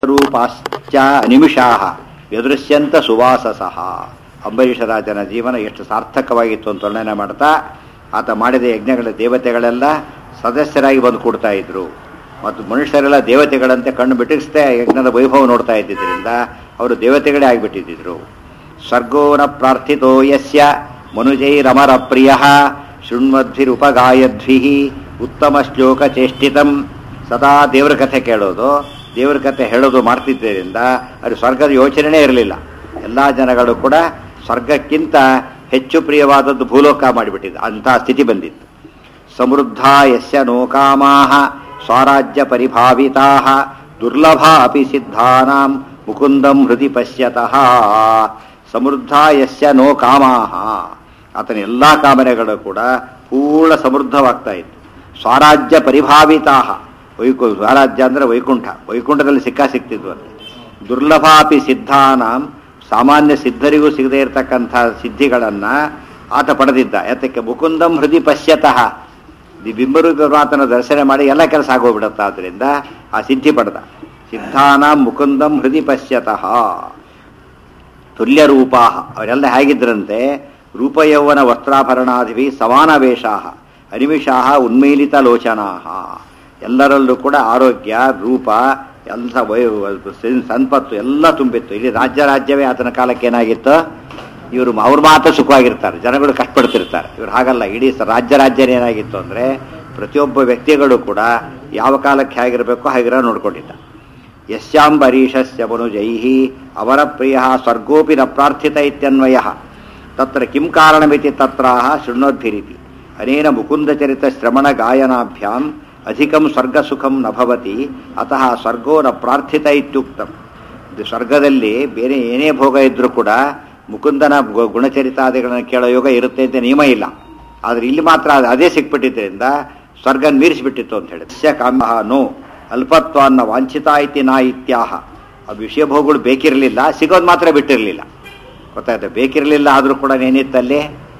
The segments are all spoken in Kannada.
ರೂಪಾಶ್ಚ ನಿಮಿಷಾ ವ್ಯದೃಶ್ಯಂತ ಸುವಾಸಸಃ ಅಂಬರೀಷ ರಾಜನ ಜೀವನ ಎಷ್ಟು ಸಾರ್ಥಕವಾಗಿತ್ತು ಅಂತ ವರ್ಣನೆ ಮಾಡ್ತಾ ಆತ ಮಾಡಿದ ಯಜ್ಞಗಳ ದೇವತೆಗಳೆಲ್ಲ ಸದಸ್ಯರಾಗಿ ಬಂದು ಕೊಡ್ತಾ ಇದ್ರು ಮತ್ತು ಮನುಷ್ಯರೆಲ್ಲ ದೇವತೆಗಳಂತೆ ಕಣ್ಣು ಬಿಟ್ಟಿಸ್ತೇ ಯಜ್ಞದ ವೈಭವ ನೋಡ್ತಾ ಇದ್ದಿದ್ದರಿಂದ ಅವರು ದೇವತೆಗಳೇ ಆಗಿಬಿಟ್ಟಿದ್ರು ಸ್ವರ್ಗೋನ ಪ್ರಾರ್ಥಿತೋ ಯಸ್ಯ ಮನುಜೈರಮರ ಪ್ರಿಯ ಶೃಣ್ವದ್ಭಿರುಪಗಾಯದ್ಭಿ ಉತ್ತಮ ಶ್ಲೋಕ ಚೇಷ್ಟಿತಂ ಸದಾ ದೇವರ ಕಥೆ ಕೇಳೋದು ದೇವರ ಕಥೆ ಹೇಳೋದು ಮಾಡ್ತಿದ್ದರಿಂದ ಅದು ಸ್ವರ್ಗದ ಯೋಚನೆನೇ ಇರಲಿಲ್ಲ ಎಲ್ಲ ಜನಗಳು ಕೂಡ ಸ್ವರ್ಗಕ್ಕಿಂತ ಹೆಚ್ಚು ಪ್ರಿಯವಾದದ್ದು ಭೂಲೋಕ ಮಾಡಿಬಿಟ್ಟಿದ್ದು ಅಂತಹ ಸ್ಥಿತಿ ಬಂದಿತ್ತು ಸಮೃದ್ಧ ಯಸ್ಯ ನೋಕಾಮಾ ಸ್ವರಾಜ್ಯ ಪರಿಭಾವಿತಾ ದುರ್ಲಭ ಅಪಿ ಸಿದ್ಧಾನಾಂ ಮುಕುಂದಂ ಹೃದಿ ಪಶ್ಯತಃ ಸಮೃದ್ಧ ಯಸ್ಯ ನೋ ಕಾಮಾಹ ಆತನ ಎಲ್ಲ ಕಾಮನೆಗಳು ಕೂಡ ಪೂರ್ಣ ಸಮೃದ್ಧವಾಗ್ತಾ ಇತ್ತು ಸ್ವರಾಜ್ಯ ಪರಿಭಾವಿತಾ ವೈಕು ಸ್ವರಾಜ್ಯ ಅಂದರೆ ವೈಕುಂಠ ವೈಕುಂಠದಲ್ಲಿ ಸಿಕ್ಕಾ ಸಿಕ್ತಿದ್ವು ಅಲ್ಲಿ ದುರ್ಲಭ ಅಪಿ ಸಿದ್ಧಾನಾಂ ಸಾಮಾನ್ಯ ಸಿದ್ಧರಿಗೂ ಸಿಗದೇ ಇರತಕ್ಕಂಥ ಸಿದ್ಧಿಗಳನ್ನು ಆತ ಪಡೆದಿದ್ದ ಯಾತಕ್ಕೆ ಮುಕುಂದಂ ಹೃದಯ ಪಶ್ಯತಃ ದಿ ಬಿಂಬರೂಪಿ ಪರಮಾತ್ಮನ ದರ್ಶನ ಮಾಡಿ ಎಲ್ಲ ಕೆಲಸ ಆಗೋಗ್ಬಿಡುತ್ತೆ ಆದ್ದರಿಂದ ಆ ಸಿದ್ಧಿ ಪಡೆದ ಸಿದ್ಧಾನಾಂ ಮುಕುಂದಂ ಹೃದಯ ಪಶ್ಯತಃ ತುಲ್ಯ ರೂಪಾ ಅವರೆಲ್ಲ ಹೇಗಿದ್ರಂತೆ ರೂಪಯೌವನ ವಸ್ತ್ರಾಭರಣಾದಿಭಿ ಸಮಾನ ವೇಷಾ ಅನಿಮಿಷಾ ಉನ್ಮೀಲಿತ ಲೋಚನಾ ಎಲ್ಲರಲ್ಲೂ ಕೂಡ ಆರೋಗ್ಯ ರೂಪ ಎಲ್ಲ ವೈ ಸಂಪತ್ತು ಎಲ್ಲ ತುಂಬಿತ್ತು ಇಲ್ಲಿ ರಾಜ್ಯ ರಾಜ್ಯವೇ ಆತನ ಕಾಲಕ್ಕೆ ಏನಾಗಿತ್ತು ಇವರು ಅವ್ರ ಮಾತ್ರ ಸುಖವಾಗಿರ್ತಾರೆ ಜನಗಳು ಕಷ್ಟಪಡ್ತಿರ್ತಾರೆ ಇವ್ರು ಹಾಗಲ್ಲ ಇಡೀ ರಾಜ್ಯ ರಾಜ್ಯನೇ ಏನಾಗಿತ್ತು ಅಂದರೆ ಪ್ರತಿಯೊಬ್ಬ ವ್ಯಕ್ತಿಗಳು ಕೂಡ ಯಾವ ಕಾಲಕ್ಕೆ ಹೇಗಿರಬೇಕು ಹಾಗಿರೋ ನೋಡ್ಕೊಂಡಿದ್ದ ಯಸ್ಯಾಂಬರೀಷಸ್ಯ ಮನುಜೈ ಅವರ ಪ್ರಿಯ ಸ್ವರ್ಗೋಪಿ ನ ಪ್ರಾರ್ಥಿತ ಇತ್ಯನ್ವಯ ತತ್ರ ಕಿಂ ಕಾರಣಮಿತಿ ತತ್ರಾಹ ಶೃಣೋದ್ಭಿರಿತಿ ಅನೇನ ಮುಕುಂದಚರಿತ ಶ್ರಮಣ ಗಾಯನಾಭ್ಯಾಂ ಅಧಿಕಂ ಸ್ವರ್ಗ ಸುಖಂ ನ ಭವತಿ ಅತಃ ಸ್ವರ್ಗೋ ನ ಪ್ರಾರ್ಥಿತ ಇತ್ಯುಕ್ತಂ ಇದು ಸ್ವರ್ಗದಲ್ಲಿ ಬೇರೆ ಏನೇ ಭೋಗ ಇದ್ರೂ ಕೂಡ ಮುಕುಂದನ ಗುಣಚರಿತಾದಿಗಳನ್ನು ಕೇಳೋ ಯೋಗ ಇರುತ್ತೆ ಅಂತ ನಿಯಮ ಇಲ್ಲ ಆದರೆ ಇಲ್ಲಿ ಮಾತ್ರ ಅದೇ ಸಿಕ್ಬಿಟ್ಟಿದ್ದರಿಂದ ಸ್ವರ್ಗ ಮೀರಿಸಿಬಿಟ್ಟಿತ್ತು ಅಂತ ಹೇಳಿ ಸಸ್ಯ ಕಾಮ್ಯ ನೋ ಅಲ್ಪತ್ವ ಅನ್ನ ವಾಂಛಿತ ಇತಿ ನಾ ಇತ್ಯಾಹ ಆ ವಿಷಯ ಭೋಗಗಳು ಬೇಕಿರಲಿಲ್ಲ ಸಿಗೋದು ಮಾತ್ರ ಬಿಟ್ಟಿರಲಿಲ್ಲ ಗೊತ್ತಾಯ್ತು ಬೇಕಿರಲಿಲ್ಲ ಆದರೂ ಕೂಡ ಏನಿತ್ತಲ್ಲಿ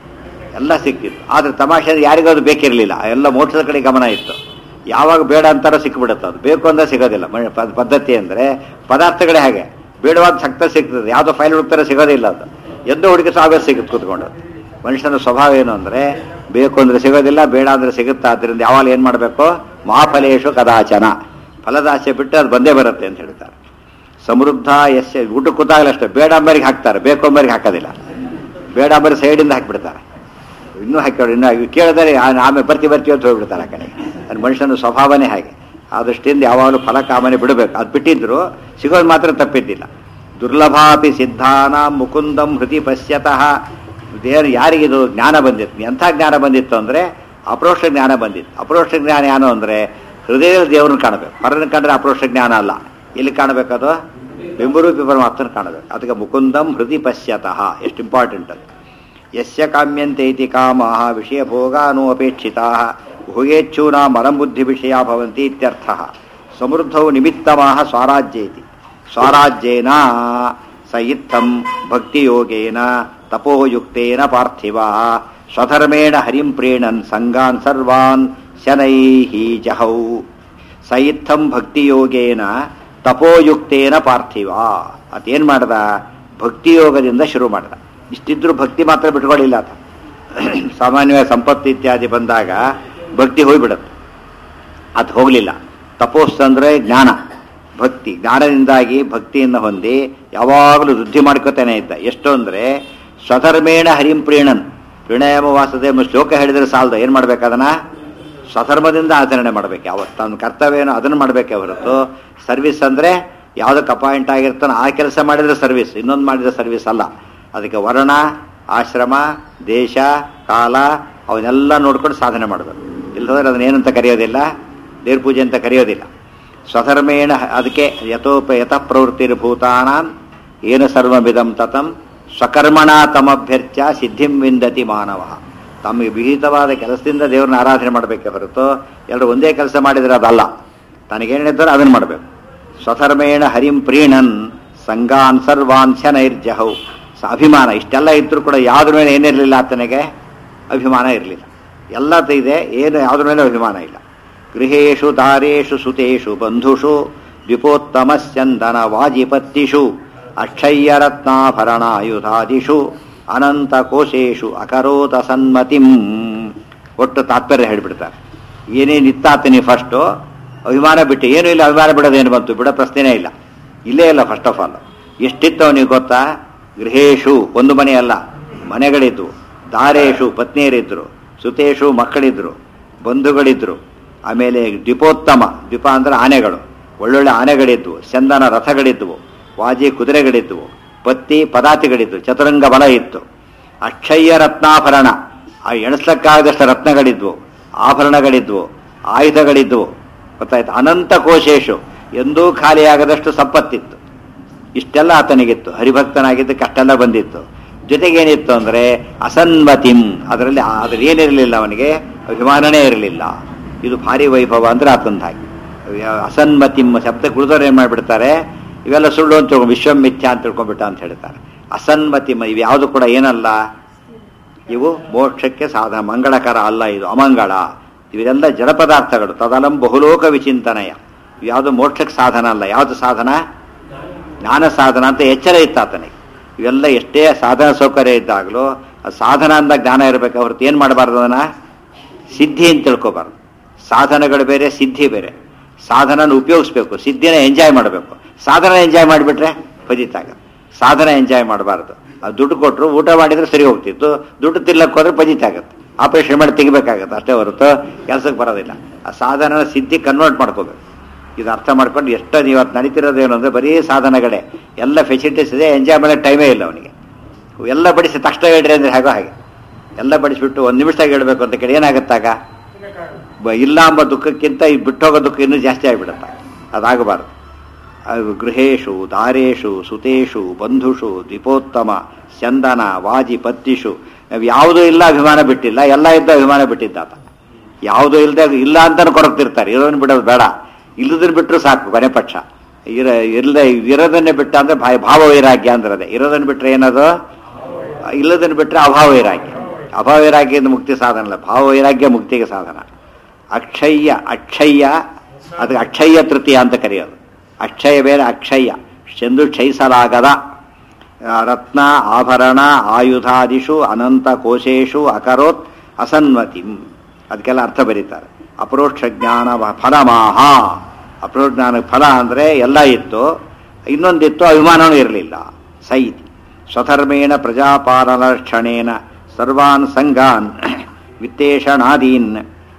ಎಲ್ಲ ಸಿಕ್ತಿತ್ತು ಆದರೆ ತಮಾಷೆ ಯಾರಿಗೂ ಅದು ಬೇಕಿರಲಿಲ್ಲ ಎಲ್ಲ ಮೋಕ್ಷದ ಕಡೆ ಗಮನ ಇತ್ತು ಯಾವಾಗ ಬೇಡ ಅಂತಾರೋ ಸಿಕ್ಬಿಡುತ್ತೆ ಅದು ಬೇಕು ಅಂದ್ರೆ ಸಿಗೋದಿಲ್ಲ ಪದ್ಧತಿ ಅಂದರೆ ಪದಾರ್ಥಗಳೇ ಹಾಗೆ ಬೇಡವಾದ ಸಕ್ತ ಸಿಗ್ತದೆ ಯಾವುದೋ ಫೈಲ್ ಹುಡುಕ್ತಾರೆ ಸಿಗೋದಿಲ್ಲ ಅದು ಎಂದು ಹುಡುಕಿ ಸಾವಿರ ಸಿಗುತ್ತೆ ಕೂತ್ಕೊಂಡು ಮನುಷ್ಯನ ಸ್ವಭಾವ ಏನು ಅಂದರೆ ಬೇಕು ಅಂದರೆ ಸಿಗೋದಿಲ್ಲ ಬೇಡ ಅಂದರೆ ಸಿಗುತ್ತಾ ಆದ್ದರಿಂದ ಯಾವಾಗ ಏನು ಮಾಡಬೇಕು ಮಹಾಫಲೇಶು ಕದಾಚನ ಫಲದಾಸೆ ಬಿಟ್ಟು ಅದು ಬಂದೇ ಬರುತ್ತೆ ಅಂತ ಹೇಳ್ತಾರೆ ಸಮೃದ್ಧ ಎಸ್ ಊಟಕ್ಕೆ ಕೂತಾಗಲ್ಲ ಅಷ್ಟೇ ಬೇಡ ಅಂಬರಿಗೆ ಹಾಕ್ತಾರೆ ಬೇಕು ಅಂಬರಿಗೆ ಹಾಕೋದಿಲ್ಲ ಬೇಡ ಅಂಬರಿ ಸೈಡಿಂದ ಹಾಕಿಬಿಡ್ತಾರೆ ಇನ್ನೂ ಹಾಕಿಬಿಡು ಇನ್ನೂ ಕೇಳಿದರೆ ಆಮೇಲೆ ಬರ್ತಿ ಬರ್ತೀವಿ ಅಂತ ಹೋಗ್ಬಿಡ್ತಾರೆ ಆ ಕಡೆ ಅದು ಮನುಷ್ಯನ ಸ್ವಭಾವನೇ ಹಾಗೆ ಆ ದೃಷ್ಟಿಯಿಂದ ಯಾವಾಗಲೂ ಫಲ ಕಾಮನೆ ಬಿಡಬೇಕು ಅದು ಬಿಟ್ಟಿದ್ರು ಸಿಗೋದು ಮಾತ್ರ ತಪ್ಪಿದ್ದಿಲ್ಲ ದುರ್ಲಭಾಪಿ ಸಿದ್ಧಾನ ಮುಕುಂದಂ ಹೃತಿ ಪಶ್ಯತಃ ದೇವರು ಯಾರಿಗಿದು ಜ್ಞಾನ ಬಂದಿತ್ತು ಎಂಥ ಜ್ಞಾನ ಬಂದಿತ್ತು ಅಂದರೆ ಅಪ್ರೋಕ್ಷ ಜ್ಞಾನ ಬಂದಿತ್ತು ಅಪ್ರೋಕ್ಷ ಜ್ಞಾನ ಏನು ಅಂದರೆ ಹೃದಯದ ದೇವ್ರನ್ನ ಕಾಣಬೇಕು ಹೊರನ ಕಂಡ್ರೆ ಅಪ್ರೋಕ್ಷ ಜ್ಞಾನ ಅಲ್ಲ ಎಲ್ಲಿ ಕಾಣಬೇಕದು ಬೆಂಬರೂಪಿ ಪರಮಾತ್ಮನ ಕಾಣಬೇಕು ಅದಕ್ಕೆ ಮುಕುಂದಂ ಹೃದಯ ಪಶ್ಯತಃ ಎಷ್ಟು ಇಂಪಾರ್ಟೆಂಟ್ ಅದು ಯಸ್ಯ ಕಾಮ್ಯಂತೆ ಇತಿ ಕಾಮಾಹ ವಿಷಯ ಭೋಗಾನು ಅಪೇಕ್ಷಿತಾ ಭೋಗೇಚ್ಛೂನ ಮನಂಬುದ್ಧಿ ವಿಷಯ ಭವಂತಿ ಇತ್ಯರ್ಥ ಸಮೃದ್ಧೌ ನಿಮಿತ್ತಮಾಹ ಸ್ವರಾಜ್ಯೇತಿ ಸ್ವರಾಜ್ಯೇನ ಸ ಇತ್ತಂ ಭಕ್ತಿಯೋಗೇನ ತಪೋಯುಕ್ತೇನ ಪಾರ್ಥಿವ ಸ್ವಧರ್ಮೇಣ ಹರಿಂ ಪ್ರೇಣನ್ ಸಂಗಾನ್ ಸರ್ವಾನ್ ಶನೈಹಿ ಜಹೌ ಸ ಇತ್ತಂ ಭಕ್ತಿಯೋಗೇನ ತಪೋಯುಕ್ತೇನ ಪಾರ್ಥಿವ ಅದೇನು ಮಾಡ್ದ ಭಕ್ತಿಯೋಗದಿಂದ ಶುರು ಮಾಡ್ದ ಇಷ್ಟಿದ್ರು ಭಕ್ತಿ ಮಾತ್ರ ಬಿಟ್ಕೊಳ್ಳಿಲ್ಲ ಆತ ಸಾಮಾನ್ಯವಾಗಿ ಸಂಪತ್ತು ಇತ್ಯಾದಿ ಬಂದಾಗ ಭಕ್ತಿ ಹೋಗ್ಬಿಡುತ್ತೆ ಅದು ಹೋಗಲಿಲ್ಲ ತಪೋಸ್ ಅಂದರೆ ಜ್ಞಾನ ಭಕ್ತಿ ಜ್ಞಾನದಿಂದಾಗಿ ಭಕ್ತಿಯನ್ನು ಹೊಂದಿ ಯಾವಾಗಲೂ ವೃದ್ಧಿ ಮಾಡ್ಕೋತಾನೆ ಇದ್ದ ಎಷ್ಟು ಅಂದರೆ ಸ್ವಧರ್ಮೇಣ ಹರಿಂ ಪ್ರೀಣನ್ ಪ್ರಣಯಮ ವಾಸದೆ ಶ್ಲೋಕ ಹೇಳಿದರೆ ಸಾಲದು ಏನು ಮಾಡ್ಬೇಕು ಅದನ್ನ ಸ್ವಧರ್ಮದಿಂದ ಆಚರಣೆ ಮಾಡಬೇಕು ಯಾವತ್ತು ತನ್ನ ಕರ್ತವ್ಯ ಏನೋ ಅದನ್ನು ಮಾಡಬೇಕೆ ಹೊರತು ಸರ್ವಿಸ್ ಅಂದರೆ ಯಾವುದಕ್ಕೆ ಅಪಾಯಿಂಟ್ ಆಗಿರ್ತಾನೋ ಆ ಕೆಲಸ ಮಾಡಿದರೆ ಸರ್ವಿಸ್ ಇನ್ನೊಂದು ಮಾಡಿದರೆ ಸರ್ವಿಸ್ ಅಲ್ಲ ಅದಕ್ಕೆ ವರ್ಣ ಆಶ್ರಮ ದೇಶ ಕಾಲ ಅವನ್ನೆಲ್ಲ ನೋಡ್ಕೊಂಡು ಸಾಧನೆ ಮಾಡಬೇಕು ಇಲ್ಲದ್ರೆ ಅದನ್ನೇನಂತ ಕರೆಯೋದಿಲ್ಲ ದೇವ್ರ ಪೂಜೆ ಅಂತ ಕರೆಯೋದಿಲ್ಲ ಸ್ವಧರ್ಮೇಣ ಅದಕ್ಕೆ ಯಥೋಪ ಯಥ ಪ್ರವೃತ್ತಿರ್ಭೂತಾನ ಏನು ಸರ್ವವಿಧಂ ತತಂ ಸ್ವಕರ್ಮಣ ತಮಭ್ಯರ್ಚ ಸಿದ್ಧಿಂ ವಿಂದತಿ ಮಾನವ ತಮಗೆ ವಿಹಿತವಾದ ಕೆಲಸದಿಂದ ದೇವ್ರನ್ನ ಆರಾಧನೆ ಮಾಡಬೇಕೆ ಹೊರತು ಎಲ್ಲರೂ ಒಂದೇ ಕೆಲಸ ಮಾಡಿದರೆ ಅದಲ್ಲ ತನಗೇನಿದ್ದಾರೋ ಅದನ್ನು ಮಾಡಬೇಕು ಸ್ವಧರ್ಮೇಣ ಹರಿಂ ಪ್ರೀಣನ್ ಸಂಗಾನ್ ಸರ್ವಾನ್ ಶನೈರ್ಜಹೌ ಅಭಿಮಾನ ಇಷ್ಟೆಲ್ಲ ಇದ್ರೂ ಕೂಡ ಯಾವುದ್ರ ಮೇಲೆ ಏನಿರಲಿಲ್ಲ ಆತನಿಗೆ ಅಭಿಮಾನ ಇರಲಿಲ್ಲ ಎಲ್ಲ ಇದೆ ಏನು ಯಾವುದ್ರ ಮೇಲೆ ಅಭಿಮಾನ ಇಲ್ಲ ಗೃಹೇಶು ದಾರೇಶು ಸುತೇಶು ಬಂಧುಷು ದ್ವಿಪೋತ್ತಮ ಸ್ಯಂದನ ವಾಜಿಪತ್ತಿಷು ಅಕ್ಷಯ್ಯರತ್ನಾಭರಣಾಯುಧಾದಿಷು ಅನಂತ ಕೋಶೇಶು ಅಕರೋತ ಸನ್ಮತಿಂ ಒಟ್ಟು ತಾತ್ಪರ್ಯ ಹೇಳ್ಬಿಡ್ತಾರೆ ಏನೇನು ಇತ್ತಾತನಿ ಫಸ್ಟು ಅಭಿಮಾನ ಬಿಟ್ಟು ಏನೂ ಇಲ್ಲ ಅಭಿಮಾನ ಬಿಡೋದೇನು ಬಂತು ಬಿಡೋ ಪ್ರಶ್ನೆನೇ ಇಲ್ಲ ಇಲ್ಲೇ ಇಲ್ಲ ಫಸ್ಟ್ ಆಫ್ ಆಲ್ ಎಷ್ಟಿತ್ತು ಅವನಿಗೆ ಗೊತ್ತಾ ಗೃಹೇಶು ಒಂದು ಮನೆ ಅಲ್ಲ ಮನೆಗಳಿದ್ವು ದಾರೇಶು ಪತ್ನಿಯರಿದ್ರು ಸುತೇಶು ಮಕ್ಕಳಿದ್ರು ಬಂಧುಗಳಿದ್ರು ಆಮೇಲೆ ದ್ವಿಪೋತ್ತಮ ದ್ವಿಪ ಅಂದ್ರೆ ಆನೆಗಳು ಒಳ್ಳೊಳ್ಳೆ ಆನೆಗಳಿದ್ವು ಚಂದನ ರಥಗಳಿದ್ವು ವಾಜಿ ಕುದುರೆಗಳಿದ್ವು ಪತ್ತಿ ಪದಾತಿಗಳಿದ್ವು ಚತುರಂಗ ಬಲ ಇತ್ತು ಅಕ್ಷಯ್ಯ ರತ್ನಾಭರಣ ಆ ಎಣಿಸ್ಲಕ್ಕಾಗದಷ್ಟು ರತ್ನಗಳಿದ್ವು ಆಭರಣಗಳಿದ್ವು ಆಯುಧಗಳಿದ್ವು ಗೊತ್ತಾಯ್ತು ಅನಂತ ಕೋಶೇಶು ಎಂದೂ ಖಾಲಿಯಾಗದಷ್ಟು ಸಂಪತ್ತಿತ್ತು ಇಷ್ಟೆಲ್ಲ ಆತನಿಗಿತ್ತು ಹರಿಭಕ್ತನಾಗಿದ್ದಕ್ಕೆ ಅಷ್ಟೆಲ್ಲ ಬಂದಿತ್ತು ಜೊತೆಗೇನಿತ್ತು ಅಂದರೆ ಅಸನ್ಮತಿಂ ಅದರಲ್ಲಿ ಅದ್ರಲ್ಲಿ ಏನಿರಲಿಲ್ಲ ಅವನಿಗೆ ಅಭಿಮಾನನೇ ಇರಲಿಲ್ಲ ಇದು ಭಾರಿ ವೈಭವ ಅಂದ್ರೆ ಆತಂದ ಹಾಗೆ ಅಸನ್ಮತಿಂ ಶಬ್ದ ಕುಳಿದವ್ರು ಏನು ಮಾಡಿಬಿಡ್ತಾರೆ ಇವೆಲ್ಲ ಸುಳ್ಳು ಅಂತ ತಿಳ್ಕೊಂಡು ವಿಶ್ವಂ ಮಿಥ್ಯಾ ಅಂತ ತಿಳ್ಕೊಂಡ್ಬಿಟ್ಟ ಅಂತ ಹೇಳ್ತಾರೆ ಅಸನ್ಮತಿಂ ಇವು ಯಾವುದು ಕೂಡ ಏನಲ್ಲ ಇವು ಮೋಕ್ಷಕ್ಕೆ ಸಾಧನ ಮಂಗಳಕರ ಅಲ್ಲ ಇದು ಅಮಂಗಳ ಇವೆಲ್ಲ ಜಡ ಪದಾರ್ಥಗಳು ತದಲಂ ಬಹುಲೋಕ ವಿಚಿಂತನಯ ಯಾವುದು ಮೋಕ್ಷಕ್ಕೆ ಸಾಧನ ಅಲ್ಲ ಯಾವುದು ಸಾಧನ ಜ್ಞಾನ ಸಾಧನ ಅಂತ ಎಚ್ಚರ ಇತ್ತು ಆತನಿಗೆ ಇವೆಲ್ಲ ಎಷ್ಟೇ ಸಾಧನ ಸೌಕರ್ಯ ಇದ್ದಾಗಲೂ ಆ ಸಾಧನ ಅಂದ ಜ್ಞಾನ ಇರಬೇಕು ಹೊರತು ಏನು ಮಾಡಬಾರ್ದು ಅದನ್ನ ಸಿದ್ಧಿ ಅಂತ ತಿಳ್ಕೊಬಾರ್ದು ಸಾಧನಗಳು ಬೇರೆ ಸಿದ್ಧಿ ಬೇರೆ ಸಾಧನನ ಉಪಯೋಗಿಸ್ಬೇಕು ಸಿದ್ಧಿನ ಎಂಜಾಯ್ ಮಾಡಬೇಕು ಸಾಧನ ಎಂಜಾಯ್ ಮಾಡಿಬಿಟ್ರೆ ಫಜಿತಾಗ ಸಾಧನ ಎಂಜಾಯ್ ಮಾಡಬಾರ್ದು ಅದು ದುಡ್ಡು ಕೊಟ್ಟರು ಊಟ ಮಾಡಿದ್ರೆ ಸರಿ ಹೋಗ್ತಿತ್ತು ದುಡ್ಡು ತಿನ್ನಕ್ಕೆ ಹೋದ್ರೆ ಫಜಿತಾಗತ್ತೆ ಆಪರೇಷನ್ ಮಾಡಿ ತೆಗಿಬೇಕಾಗತ್ತೆ ಅಷ್ಟೇ ಹೊರತು ಕೆಲಸಕ್ಕೆ ಬರೋದಿಲ್ಲ ಆ ಸಾಧನನ ಸಿದ್ಧಿ ಕನ್ವರ್ಟ್ ಮಾಡ್ಕೋಬೇಕು ಇದು ಅರ್ಥ ಮಾಡ್ಕೊಂಡು ಎಷ್ಟೋ ನೀವು ಅದು ನಡೀತಿರೋದೇನು ಅಂದರೆ ಬರೀ ಸಾಧನಗಳೇ ಎಲ್ಲ ಫೆಸಿಲಿಟೀಸ್ ಇದೆ ಎಂಜಾಯ್ ಮಾಡೋ ಟೈಮೇ ಇಲ್ಲ ಅವನಿಗೆ ಎಲ್ಲ ಬಡಿಸಿ ತಕ್ಷಣ ಹೇಳ್ರಿ ಅಂದರೆ ಹಾಗೋ ಹಾಗೆ ಎಲ್ಲ ಬಡಿಸ್ಬಿಟ್ಟು ಒಂದು ನಿಮಿಷದಾಗ ಹೇಳಬೇಕು ಅಂತ ಕೇಳಿ ಏನಾಗುತ್ತಾಗ ಬ- ಇಲ್ಲ ಎಂಬ ದುಃಖಕ್ಕಿಂತ ಈ ಬಿಟ್ಟೋಗೋ ದುಃಖ ಇನ್ನೂ ಜಾಸ್ತಿ ಆಗಿಬಿಡುತ್ತೆ ಅದಾಗಬಾರ್ದು ಅದು ಗೃಹೇಶು ದಾರೇಶು ಸುತೇಶು ಬಂಧುಷು ದೀಪೋತ್ತಮ ಚಂದನ ವಾಜಿ ಪತ್ತಿಷು ನಾವು ಯಾವುದೂ ಇಲ್ಲ ಅಭಿಮಾನ ಬಿಟ್ಟಿಲ್ಲ ಎಲ್ಲ ಇದ್ದ ಅಭಿಮಾನ ಬಿಟ್ಟಿದ್ದಾತ ಯಾವುದೂ ಇಲ್ಲದೆ ಇಲ್ಲ ಅಂತಾನು ಕೊರಗ್ತಿರ್ತಾರೆ ಇರೋದನ್ನ ಬಿಡೋದು ಬೇಡ ಇಲ್ಲದನ್ನ ಬಿಟ್ಟರು ಸಾಕು ಕೊನೆ ಪಕ್ಷ ಇರ ಇಲ್ಲದೆ ಇರೋದನ್ನೇ ಬಿಟ್ಟ ಅಂದ್ರೆ ಭಾ ಭಾವ ವೈರಾಗ್ಯ ಅಂದ್ರೆ ಅದೇ ಇರೋದನ್ನ ಬಿಟ್ರೆ ಏನದು ಇಲ್ಲದನ್ನ ಬಿಟ್ರೆ ಅಭಾವ ವೈರಾಗ್ಯ ಅಭಾವ ವೈರಾಗ್ಯದ ಮುಕ್ತಿ ಸಾಧನ ಅಲ್ಲ ಭಾವ ವೈರಾಗ್ಯ ಮುಕ್ತಿಗೆ ಸಾಧನ ಅಕ್ಷಯ್ಯ ಅಕ್ಷಯ್ಯ ಅದಕ್ಕೆ ಅಕ್ಷಯ್ಯ ತೃತೀಯ ಅಂತ ಕರೆಯೋದು ಅಕ್ಷಯ ಬೇರೆ ಅಕ್ಷಯ್ಯ ಚೆಂದು ಕ್ಷಯಿಸಲಾಗದ ಆ, ರತ್ನ ಆಭರಣ ಆಯುಧಾದಿಷು ಅನಂತ ಕೋಶೇಶು ಅಕರೋತ್ ಅಸನ್ಮತಿಂ ಅದಕ್ಕೆಲ್ಲ ಅರ್ಥ ಬರೀತಾರೆ ಅಪರೋಕ್ಷ ಜ್ಞಾನ ವ- ಫಲಮಾಹ ಅಪರೋಕ್ಷ ಜ್ಞಾನ ಫಲ ಅಂದರೆ ಎಲ್ಲ ಇತ್ತು ಇನ್ನೊಂದಿತ್ತು ಅಭಿಮಾನವೂ ಇರಲಿಲ್ಲ ಸೈತಿ ಸ್ವಧರ್ಮೇಣ ಪ್ರಜಾಪಾಲನಕ್ಷಣೇನ ಸರ್ವಾನ್ ಸಂಗಾನ್ ವಿತ್ತೇಷಣಾದೀನ್